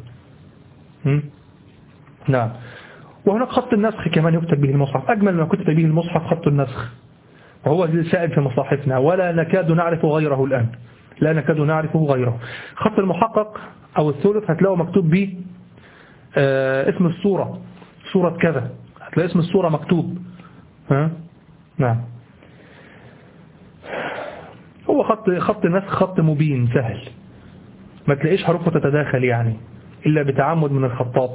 Speaker 1: نعم وهناك خط النسخ كمان يكتب به المصحف أجمل ما كتب به المصحف خط النسخ وهو سائد في مصاحفنا ولا نكاد نعرف غيره الآن لا نكاد نعرفه غيره خط المحقق أو الثلث هتلاقوا مكتوب به آه اسم الصورة صورة كذا هتلاقي اسم الصورة مكتوب ها نعم هو خط خط نسخ خط مبين سهل ما تلاقيش حروفه تتداخل يعني إلا بتعمد من الخطاط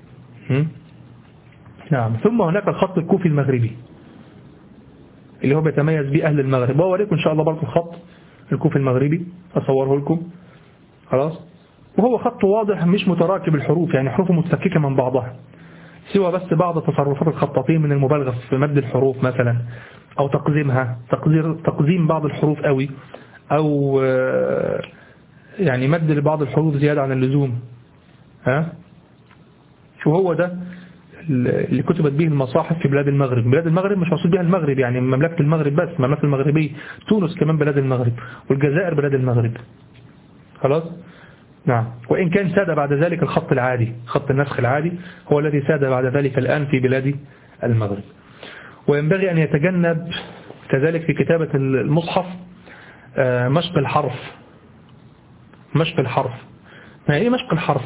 Speaker 1: نعم ثم هناك الخط الكوفي المغربي اللي هو بيتميز به أهل المغرب وأوريكم إن شاء الله برضه الخط الكوفي المغربي أصوره لكم خلاص وهو خط واضح مش متراكب الحروف يعني حروفه متفككة من بعضها سوى بس بعض تصرفات الخطاطين من المبالغة في مد الحروف مثلا أو تقزيمها تقزيم بعض الحروف قوي أو آه، يعني مد لبعض الحروف زيادة عن اللزوم ها وهو ده اللي كتبت به المصاحف في بلاد المغرب بلاد المغرب مش مقصود بها المغرب يعني مملكة المغرب بس المملكة المغربية تونس كمان بلاد المغرب والجزائر بلاد المغرب خلاص نعم وإن كان ساد بعد ذلك الخط العادي خط النسخ العادي هو الذي ساد بعد ذلك الآن في بلاد المغرب وينبغي أن يتجنب كذلك في كتابة المصحف آه، مشق الحرف مشق الحرف ما هي مشق الحرف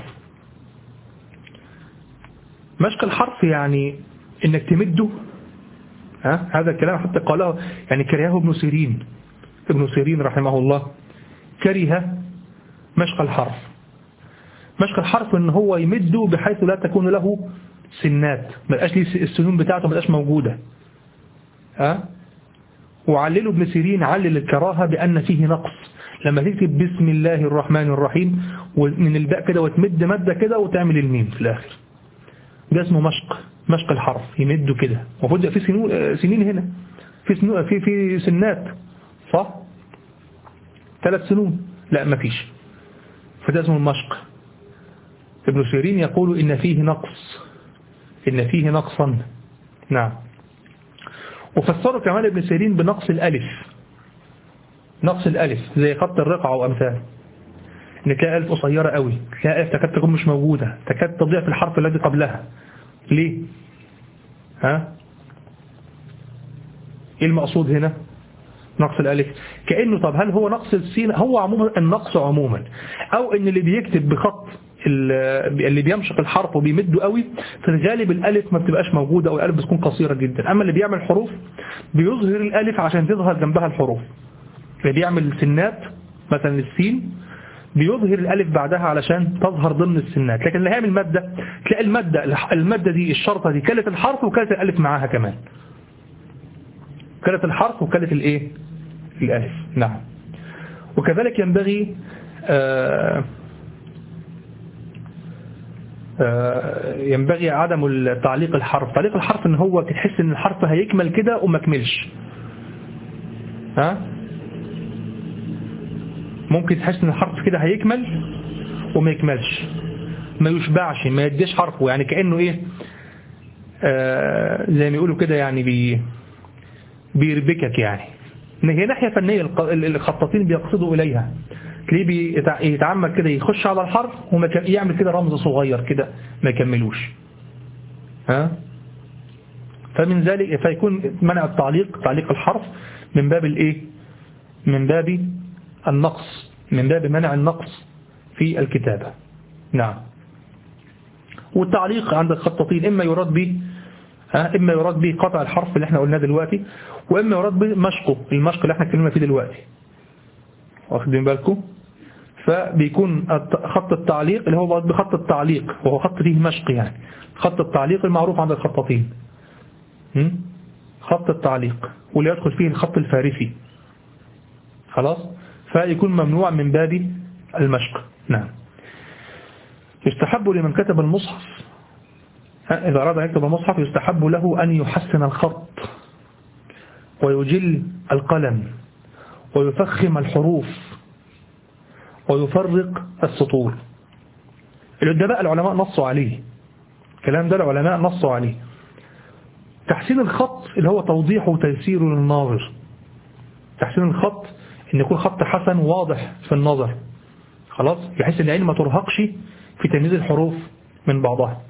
Speaker 1: مشق الحرف يعني انك تمده ها هذا الكلام حتى قاله يعني كرهه ابن سيرين ابن سيرين رحمه الله كره مشق الحرف مشق الحرف ان هو يمده بحيث لا تكون له سنات ما بقاش ليه السنون بتاعته ما بقاش موجودة ها وعلله ابن سيرين علل الكراهة بأن فيه نقص لما تكتب بسم الله الرحمن الرحيم ومن الباء كده وتمد مدة كده وتعمل الميم في الآخر ده اسمه مشق مشق الحرف يمده كده المفروض في سنين سنين هنا في سنو في في سنات صح ثلاث سنون لا ما فيش فده اسمه المشق ابن سيرين يقول إن فيه نقص إن فيه نقصا نعم وفسروا كمان ابن سيرين بنقص الألف نقص الألف زي خط الرقعة وأمثال إن تلاقي ألف قصيرة قوي تلاقي ألف تكاد تكون مش موجودة تكاد تضيع في الحرف الذي قبلها ليه ها ايه المقصود هنا نقص الالف كأنه طب هل هو نقص السين هو عموما النقص عموما او ان اللي بيكتب بخط اللي بيمشق الحرف وبيمده قوي في الغالب الالف ما بتبقاش موجودة او الالف بتكون قصيرة جدا اما اللي بيعمل حروف بيظهر الالف عشان تظهر جنبها الحروف اللي بيعمل سنات مثلا السين بيظهر الالف بعدها علشان تظهر ضمن السنات لكن اللي هيعمل مادة تلاقي المادة المادة دي الشرطة دي كلت الحرف وكلت الالف معاها كمان كلت الحرف وكلت الايه الالف نعم وكذلك ينبغي آه ينبغي عدم تعليق الحرف تعليق الحرف ان هو تحس ان الحرف هيكمل كده وما كملش ها ممكن تحس ان الحرف كده هيكمل وما يكملش ما يشبعش ما يديش حرفه يعني كأنه ايه آه زي ما يقولوا كده يعني بي بيربكك يعني هي ناحية فنية الخطاطين بيقصدوا إليها تلاقيه بيتعمد كده يخش على الحرف ويعمل كده رمز صغير كده ما يكملوش ها فمن ذلك فيكون منع التعليق تعليق الحرف من باب الايه من باب النقص من باب منع النقص في الكتابة نعم والتعليق عند الخطاطين إما يراد به إما يراد به قطع الحرف اللي احنا قلناه دلوقتي وإما يراد به مشقه المشق اللي احنا اتكلمنا فيه دلوقتي واخدين بالكم فبيكون خط التعليق اللي هو بخط التعليق وهو خط فيه مشق يعني خط التعليق المعروف عند الخطاطين خط التعليق واللي يدخل فيه الخط الفارسي خلاص فيكون ممنوع من باب المشق نعم يستحب لمن كتب المصحف إذا أراد أن يكتب المصحف يستحب له أن يحسن الخط ويجل القلم ويفخم الحروف ويفرق السطور الأدباء العلماء نصوا عليه الكلام ده العلماء نصوا عليه تحسين الخط اللي هو توضيح وتيسير للناظر تحسين الخط ان يكون خط حسن واضح في النظر خلاص بحيث ان العين ما ترهقش في تمييز الحروف من بعضها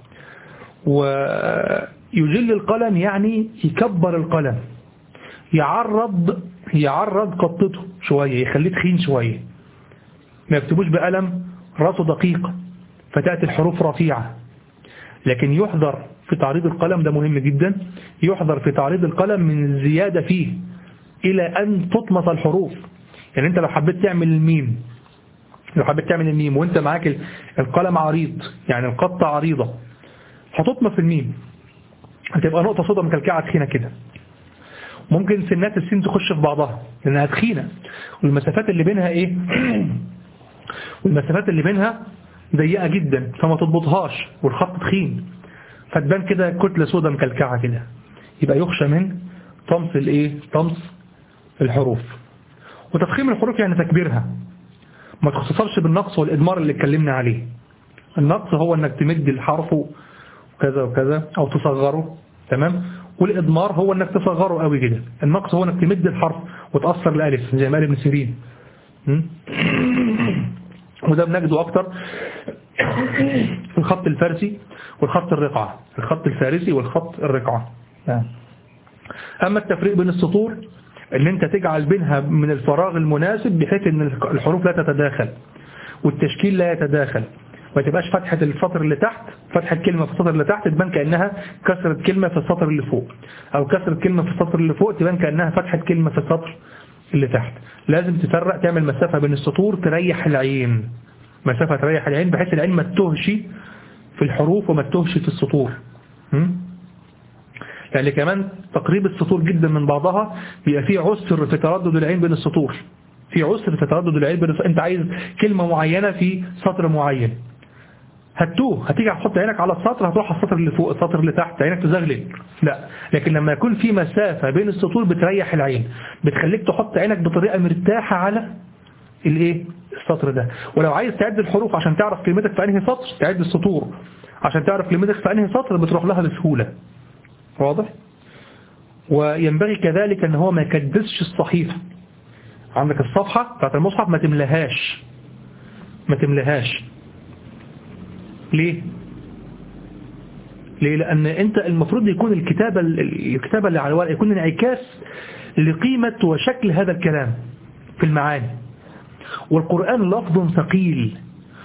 Speaker 1: ويجل القلم يعني يكبر القلم يعرض يعرض قطته شوية يخليه تخين شوية ما يكتبوش بقلم راسه دقيق فتأتي الحروف رفيعة لكن يحذر في تعريض القلم ده مهم جدا يحذر في تعريض القلم من الزيادة فيه إلى أن تطمس الحروف يعني أنت لو حبيت تعمل الميم لو حبيت تعمل الميم وانت معاك القلم عريض يعني القطة عريضة هتطمس الميم هتبقى نقطة صوتها مكلكعة تخينة كده ممكن سنات السين تخش في بعضها لأنها تخينة والمسافات اللي بينها إيه والمسافات اللي بينها ضيقة جدا فما تضبطهاش والخط تخين فتبان كده كتلة سودة مكلكعة كده يبقى يخشى من طمس الايه طمس الحروف وتفخيم الحروف يعني تكبيرها ما تختصرش بالنقص والإدمار اللي اتكلمنا عليه النقص هو انك تمد الحرف وكذا وكذا او تصغره تمام والإضمار هو انك تصغره قوي كده النقص هو انك تمد الحرف وتأثر الألف زي ما قال ابن سيرين وده بنجده أكتر في الخط الفارسي والخط الرقعة الخط الفارسي والخط الرقعة أما التفريق بين السطور ان انت تجعل بينها من الفراغ المناسب بحيث ان الحروف لا تتداخل والتشكيل لا يتداخل ما تبقاش فتحة السطر اللي تحت فتحة كلمة في السطر اللي تحت تبان كأنها كسرت كلمة في السطر اللي فوق أو كسرت كلمة في السطر اللي فوق تبان كأنها فتحة كلمة في السطر اللي تحت لازم تفرق تعمل مسافة بين السطور تريح العين مسافة تريح العين بحيث العين ما تتهش في الحروف وما تتهش في السطور يعني كمان تقريب السطور جدا من بعضها بيبقى فيه عسر في تردد العين بين السطور في عسر في تردد العين بين السطور. انت عايز كلمة معينة في سطر معين هتوه هتيجي هتحط عينك على السطر هتروح على السطر اللي فوق السطر اللي تحت عينك تزغلل لا لكن لما يكون في مسافة بين السطور بتريح العين بتخليك تحط عينك بطريقة مرتاحة على الايه السطر ده ولو عايز تعد الحروف عشان تعرف كلمتك في انهي سطر تعد السطور عشان تعرف كلمتك في انهي سطر بتروح لها بسهولة واضح وينبغي كذلك ان هو ما يكدسش الصحيفة عندك الصفحة بتاعت المصحف ما تملهاش ما تملهاش ليه ليه لأن أنت المفروض يكون الكتابة الكتابة اللي على الورق يكون انعكاس لقيمة وشكل هذا الكلام في المعاني والقرآن لفظ ثقيل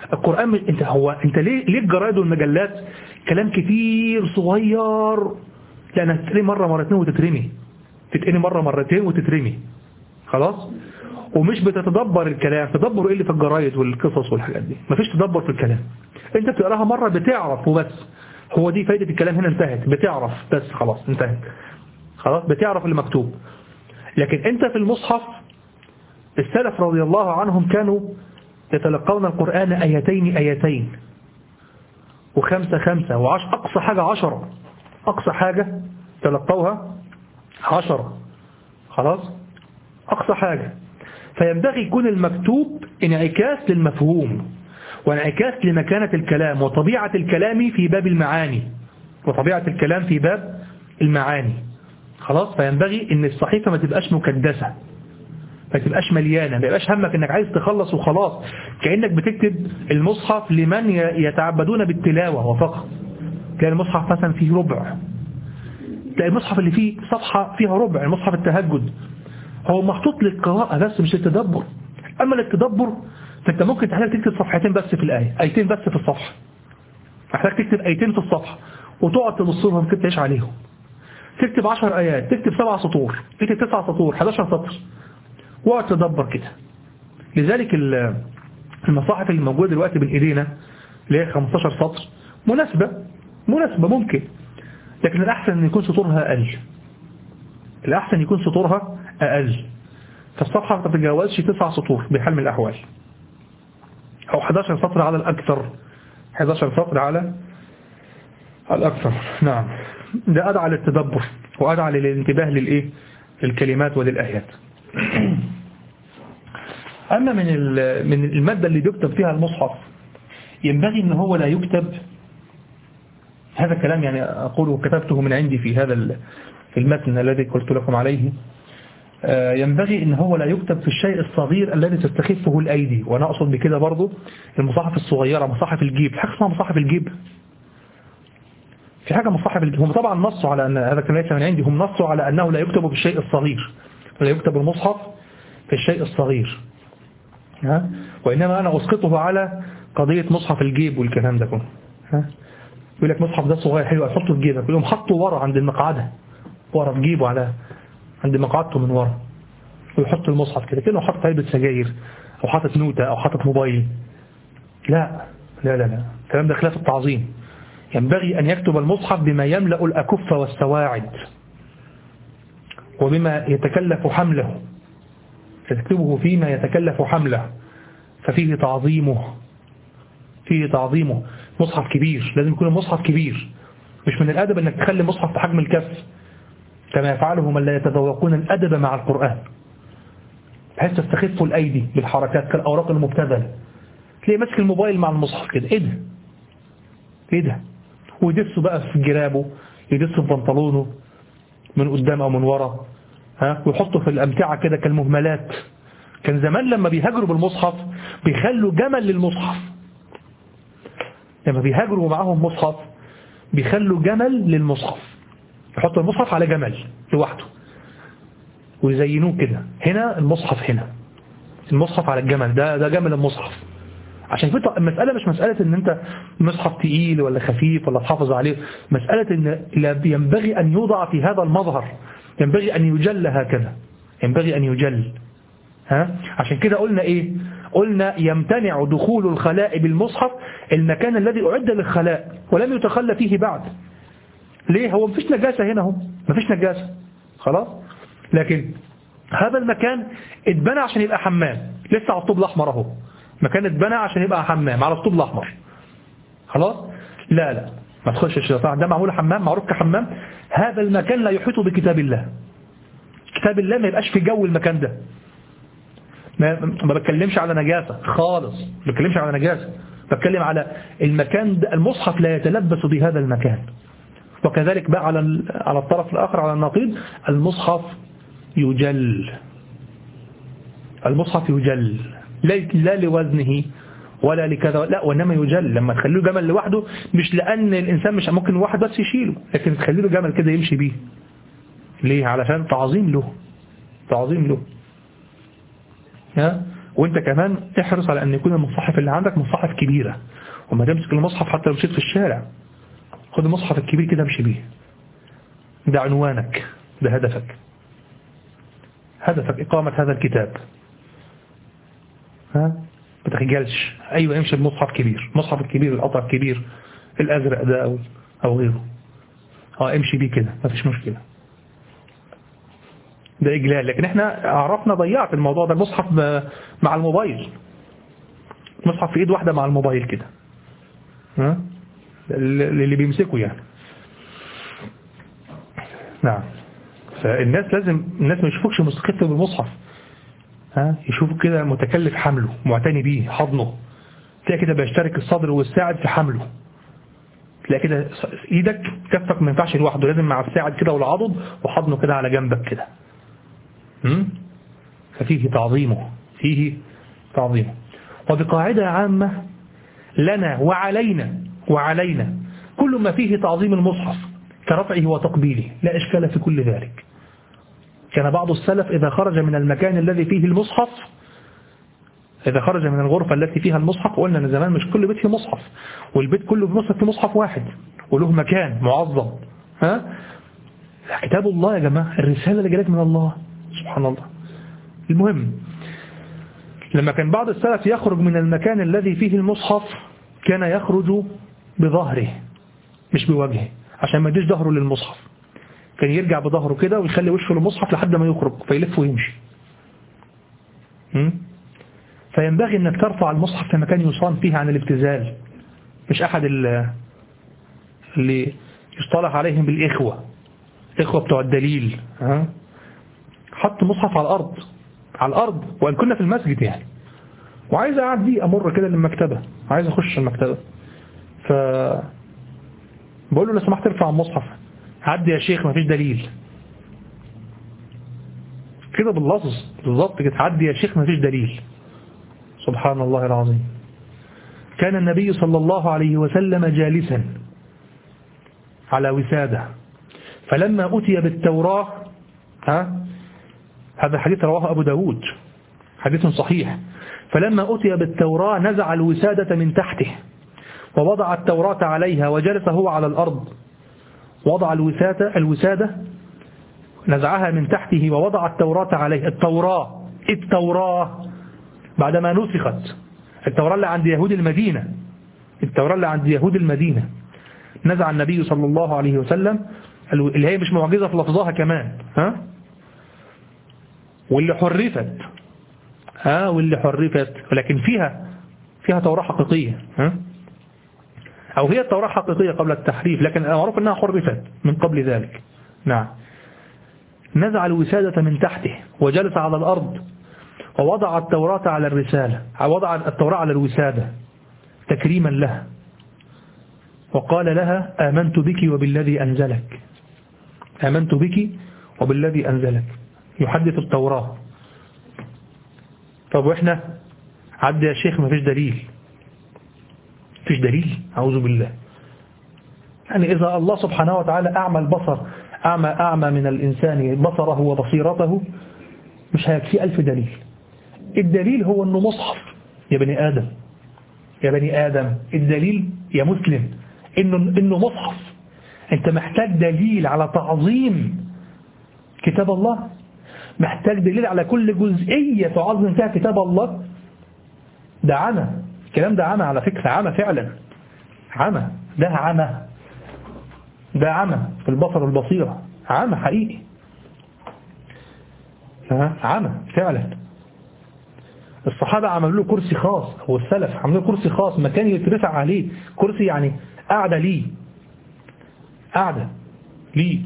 Speaker 1: القرآن انت هو انت ليه ليه الجرايد والمجلات كلام كتير صغير لأنها تتقري مرة مرتين وتترمي تتقري مرة مرتين وتترمي خلاص ومش بتتدبر الكلام تدبر ايه اللي في الجرايد والقصص والحاجات دي مفيش تدبر في الكلام انت بتقراها مرة بتعرف وبس هو دي فايدة الكلام هنا انتهت بتعرف بس خلاص انتهت خلاص بتعرف اللي مكتوب لكن انت في المصحف السلف رضي الله عنهم كانوا يتلقون القرآن آيتين آيتين وخمسة خمسة وعش أقصى حاجة عشرة أقصى حاجة تلقوها عشرة خلاص أقصى حاجة فينبغي يكون المكتوب انعكاس للمفهوم وانعكاس لمكانة الكلام وطبيعة الكلام في باب المعاني وطبيعة الكلام في باب المعاني خلاص فينبغي ان الصحيفة ما تبقاش مكدسة ما تبقاش مليانة ما يبقاش همك انك عايز تخلص وخلاص كأنك بتكتب المصحف لمن يتعبدون بالتلاوة وفقط تلاقي المصحف مثلا فيه ربع تلاقي المصحف اللي فيه صفحة فيها ربع المصحف التهجد هو محطوط للقراءة بس مش للتدبر أما للتدبر فأنت ممكن تحتاج تكتب صفحتين بس في الآية آيتين بس في الصفحة تحتاج تكتب آيتين في الصفحة وتقعد تبص لهم ممكن تعيش عليهم تكتب 10 آيات تكتب 7 سطور تكتب 9 سطور 11 سطر واقعد تدبر كده لذلك المصاحف اللي موجودة دلوقتي بين ايدينا اللي هي 15 سطر مناسبة مناسبة ممكن لكن الأحسن أن يكون سطورها أقل الأحسن يكون سطورها أقل فالصفحة ما تتجاوزش 9 سطور بحال من الأحوال أو 11 سطر على الأكثر 11 سطر على الأكثر نعم ده أدعى للتدبر وأدعى للانتباه للإيه للكلمات وللآيات أما من من المادة اللي بيكتب فيها المصحف ينبغي أن هو لا يكتب هذا الكلام يعني أقوله كتبته من عندي في هذا في المتن الذي قلت لكم عليه ينبغي ان هو لا يكتب في الشيء الصغير الذي تستخفه الايدي وانا اقصد بكده برضو المصاحف الصغيرة مصاحف الجيب في حاجه اسمها مصاحف الجيب في حاجة مصاحف الجيب هم طبعا نصوا على ان هذا كان ليس من عندي هم نصوا على انه لا يكتب في الشيء الصغير ولا يكتب المصحف في الشيء الصغير ها وإنما أنا أسقطه على قضية مصحف الجيب والكلام ده كله ها يقول لك مصحف ده صغير حلو أحطه في جيبك يقوم حطه ورا عند المقعدة ورا في جيبه على عند مقعدته من ورا ويحط المصحف كده كأنه حاطط علبة سجاير أو حاطط نوتة أو حاطط موبايل لا لا لا لا الكلام ده خلاف التعظيم ينبغي أن يكتب المصحف بما يملأ الأكف والسواعد وبما يتكلف حمله فتكتبه فيما يتكلف حمله ففيه تعظيمه فيه تعظيمه مصحف كبير لازم يكون المصحف كبير مش من الأدب أنك تخلي مصحف بحجم الكف كما يفعله من لا يتذوقون الأدب مع القرآن بحيث تستخف الأيدي بالحركات كالأوراق المبتذلة تلاقي ماسك الموبايل مع المصحف كده ايه ده ايه ده ويدسه بقى في جرابه يدسه في بنطلونه من قدام أو من ورا ها ويحطوا في الأمتعة كده كالمهملات كان زمان لما بيهاجروا بالمصحف بيخلوا جمل للمصحف لما بيهاجروا معاهم مصحف بيخلوا جمل للمصحف يحطوا المصحف على جمل لوحده ويزينوه كده هنا المصحف هنا المصحف على الجمل ده ده جمل المصحف عشان كده المسألة مش مسألة ان انت مصحف تقيل ولا خفيف ولا تحافظ عليه مسألة ان ينبغي ان يوضع في هذا المظهر ينبغي أن يجل هكذا ينبغي أن يجل ها؟ عشان كده قلنا إيه قلنا يمتنع دخول الخلاء بالمصحف المكان الذي أعد للخلاء ولم يتخلى فيه بعد ليه هو مفيش نجاسة هنا هو مفيش نجاسة خلاص لكن هذا المكان اتبنى عشان يبقى حمام لسه على الطوب الأحمر اهو مكان اتبنى عشان يبقى حمام على الطوب الأحمر خلاص لا لا ما تخش الشيطان ده معمول حمام معروف كحمام هذا المكان لا يحيط بكتاب الله كتاب الله ما يبقاش في جو المكان ده ما, ما بتكلمش على نجاسة خالص ما بتكلمش على نجاسة بتكلم على المكان ده المصحف لا يتلبس بهذا المكان وكذلك بقى على على الطرف الآخر على النقيض المصحف يجل المصحف يجل لا لوزنه ولا لكذا لا وإنما يجل لما تخليه جمل لوحده مش لأن الإنسان مش ممكن واحد بس يشيله لكن تخلي له جمل كده يمشي بيه ليه علشان تعظيم له تعظيم له ها وانت كمان احرص على ان يكون المصحف اللي عندك مصحف كبيرة وما تمسك المصحف حتى لو مشيت في الشارع خد المصحف الكبير كده امشي بيه ده عنوانك ده هدفك هدفك إقامة هذا الكتاب ها ما تخجلش أيوة امشي بمصحف كبير المصحف الكبير القطع الكبير الأزرق ده أو, أو غيره اه امشي بيه كده ما فيش مشكلة ده إجلال لكن احنا عرفنا ضيعت الموضوع ده المصحف مع الموبايل مصحف في ايد واحدة مع الموبايل كده ها اللي بيمسكه يعني نعم فالناس لازم الناس ما يشوفوكش مستخف بالمصحف ها يشوفوا كده متكلف حمله معتني بيه حضنه تلاقي كده بيشترك الصدر والساعد في حمله تلاقي كده ايدك كفك ما ينفعش لوحده لازم مع الساعد كده والعضد وحضنه كده على جنبك كده ففيه تعظيمه فيه تعظيمه وبقاعدة عامة لنا وعلينا وعلينا كل ما فيه تعظيم المصحف كرفعه وتقبيله لا إشكال في كل ذلك كان بعض السلف إذا خرج من المكان الذي فيه المصحف إذا خرج من الغرفة التي فيها المصحف قلنا أن زمان مش كل بيت فيه مصحف والبيت كله بمصحف في مصحف واحد وله مكان معظم ها كتاب الله يا جماعة الرسالة اللي جالت من الله سبحان الله المهم لما كان بعض السلف يخرج من المكان الذي فيه المصحف كان يخرج بظهره مش بوجهه عشان ما يديش ظهره للمصحف كان يرجع بظهره كده ويخلي وشه للمصحف لحد ما يخرج فيلف ويمشي فينبغي انك ترفع المصحف في مكان يصان فيه عن الابتزال مش احد اللي يصطلح عليهم بالاخوة اخوة بتوع الدليل حط مصحف على الارض على الارض وان كنا في المسجد يعني وعايز اقعد دي امر كده للمكتبة عايز اخش المكتبة ف بقول له لو سمحت ارفع المصحف عدي يا شيخ مفيش دليل كده باللفظ بالظبط كده عدي يا شيخ مفيش دليل سبحان الله العظيم كان النبي صلى الله عليه وسلم جالسا على وسادة فلما أتي بالتوراة ها هذا الحديث رواه أبو داود حديث صحيح فلما أتي بالتوراة نزع الوسادة من تحته ووضع التوراة عليها وجلس هو على الأرض وضع الوسادة, الوسادة نزعها من تحته ووضع التوراة عليه التوراة التوراة بعدما نسخت التوراة اللي عند يهود المدينة التوراة اللي عند يهود المدينة نزع النبي صلى الله عليه وسلم اللي هي مش معجزة في لفظها كمان ها واللي حرفت ها واللي حرفت ولكن فيها فيها توراة حقيقية ها أو هي التوراة حقيقية قبل التحريف لكن معروف أنها حرفت من قبل ذلك نعم نزع الوسادة من تحته وجلس على الأرض ووضع التوراة على الرسالة وضع التوراة على الوسادة تكريما لها وقال لها آمنت بك وبالذي أنزلك آمنت بك وبالذي أنزلك يحدث التوراة طب وإحنا عد يا شيخ ما فيش دليل فيش دليل أعوذ بالله يعني إذا الله سبحانه وتعالى أعمى البصر أعمى, أعمى من الإنسان بصره وبصيرته مش هيكفي ألف دليل الدليل هو أنه مصحف يا بني آدم يا بني آدم الدليل يا مسلم إنه, إنه مصحف أنت محتاج دليل على تعظيم كتاب الله محتاج دليل على كل جزئية تعظم فيها كتاب الله ده عمى الكلام ده عمى على فكرة عمى فعلا عمى ده عمى ده عمى في البصر والبصيرة عمى حقيقي عمى فعلا الصحابة عملوا له كرسي خاص هو السلف عملوا له كرسي خاص مكان يترفع عليه كرسي يعني قاعدة ليه قاعدة ليه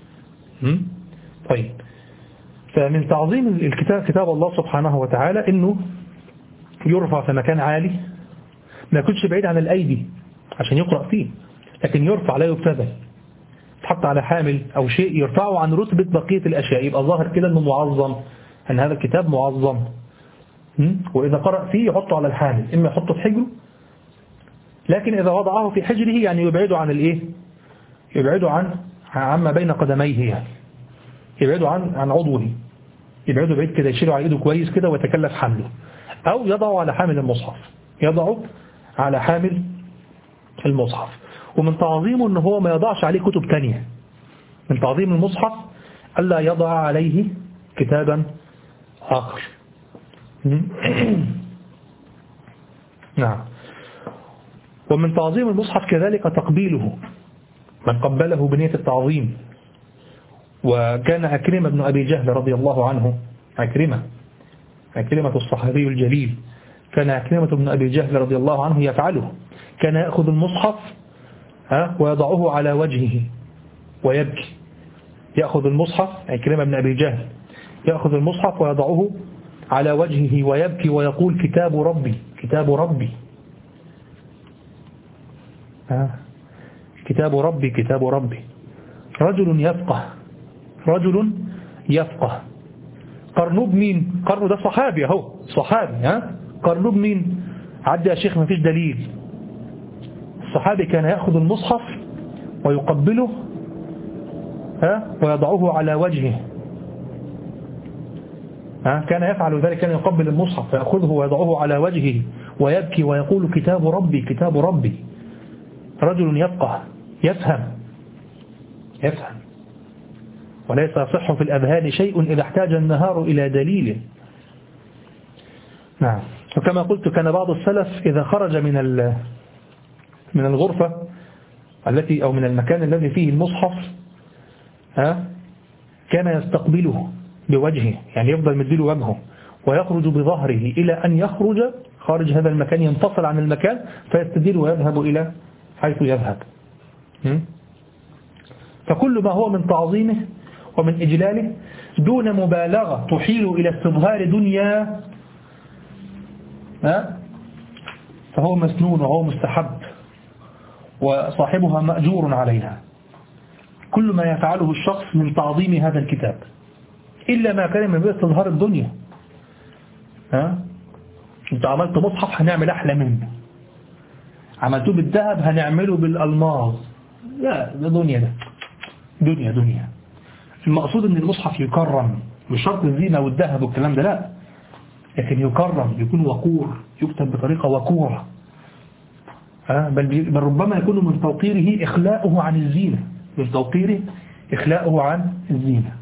Speaker 1: طيب فمن تعظيم الكتاب كتاب الله سبحانه وتعالى انه يرفع في مكان عالي ما يكونش بعيد عن الأيدي عشان يقرأ فيه لكن يرفع لا يبتذل تحط على حامل أو شيء يرفعه عن رتبة بقية الأشياء يبقى ظاهر كده أنه معظم أن هذا الكتاب معظم وإذا قرأ فيه يحطه على الحامل إما يحطه في حجره لكن إذا وضعه في حجره يعني يبعده عن الإيه يبعده عن عما بين قدميه يعني يبعده عن عن عضوه يبعده بعيد كده يشيله على إيده كويس كده ويتكلف حمله أو يضع على حامل المصحف يضع على حامل المصحف ومن تعظيمه أنه هو ما يضعش عليه كتب تانية من تعظيم المصحف ألا يضع عليه كتابا آخر نعم ومن تعظيم المصحف كذلك تقبيله من قبله بنية التعظيم وكان أكرمة بن أبي جهل رضي الله عنه أكرمة أكرمة الصحابي الجليل كان أكرمة بن أبي جهل رضي الله عنه يفعله كان يأخذ المصحف ويضعه على وجهه ويبكي يأخذ المصحف أكرمة بن أبي جهل يأخذ المصحف ويضعه على وجهه ويبكي ويقول كتاب ربي كتاب ربي كتاب ربي كتاب ربي رجل يفقه رجل يفقه قرنوب مين قرنوب ده صحابي اهو صحابي ها قرنوب مين عدى يا شيخ ما فيش دليل الصحابي كان يأخذ المصحف ويقبله ها ويضعه على وجهه ها كان يفعل ذلك كان يقبل المصحف فيأخذه ويضعه على وجهه ويبكي ويقول كتاب ربي كتاب ربي رجل يفقه يفهم يفهم وليس يصح في الأذهان شيء إذا احتاج النهار إلى دليل نعم وكما قلت كان بعض السلف إذا خرج من من الغرفة التي أو من المكان الذي فيه المصحف ها كان يستقبله بوجهه يعني يفضل مديله وجهه ويخرج بظهره إلى أن يخرج خارج هذا المكان ينفصل عن المكان فيستدير ويذهب إلى حيث يذهب فكل ما هو من تعظيمه ومن إجلاله دون مبالغة تحيل إلى استظهار دنيا فهو مسنون وهو مستحب وصاحبها مأجور عليها كل ما يفعله الشخص من تعظيم هذا الكتاب إلا ما كان من استظهار الدنيا ها انت عملت مصحف هنعمل أحلى منه عملتوه بالذهب هنعمله بالألماظ لا ده دنيا ده دنيا دنيا المقصود ان المصحف يكرم مش شرط الزينة والذهب والكلام ده لا لكن يكرم يكون وقور يكتب بطريقة وقورة بل, بل ربما يكون من توقيره إخلاؤه عن الزينة من توقيره إخلاؤه عن الزينة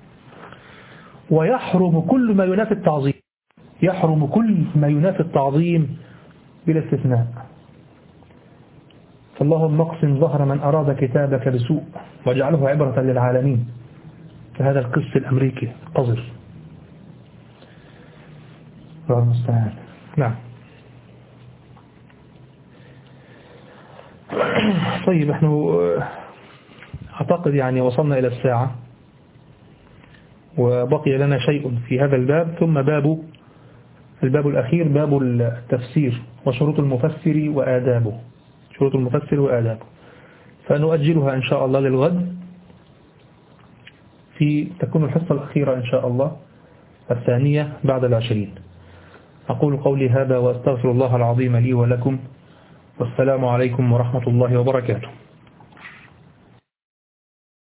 Speaker 1: ويحرم كل ما ينافي التعظيم يحرم كل ما ينافي التعظيم بلا استثناء فاللهم اقسم ظهر من أراد كتابك بسوء واجعله عبرة للعالمين هذا القس الأمريكي قذر الله المستعان نعم طيب نحن أعتقد يعني وصلنا إلى الساعة وبقي لنا شيء في هذا الباب ثم باب الباب الأخير باب التفسير وشروط المفسر وآدابه شروط المفسر وآدابه فنؤجلها إن شاء الله للغد في تكون الحصة الأخيرة إن شاء الله الثانية بعد العشرين أقول قولي هذا وأستغفر الله العظيم لي ولكم والسلام عليكم ورحمة الله وبركاته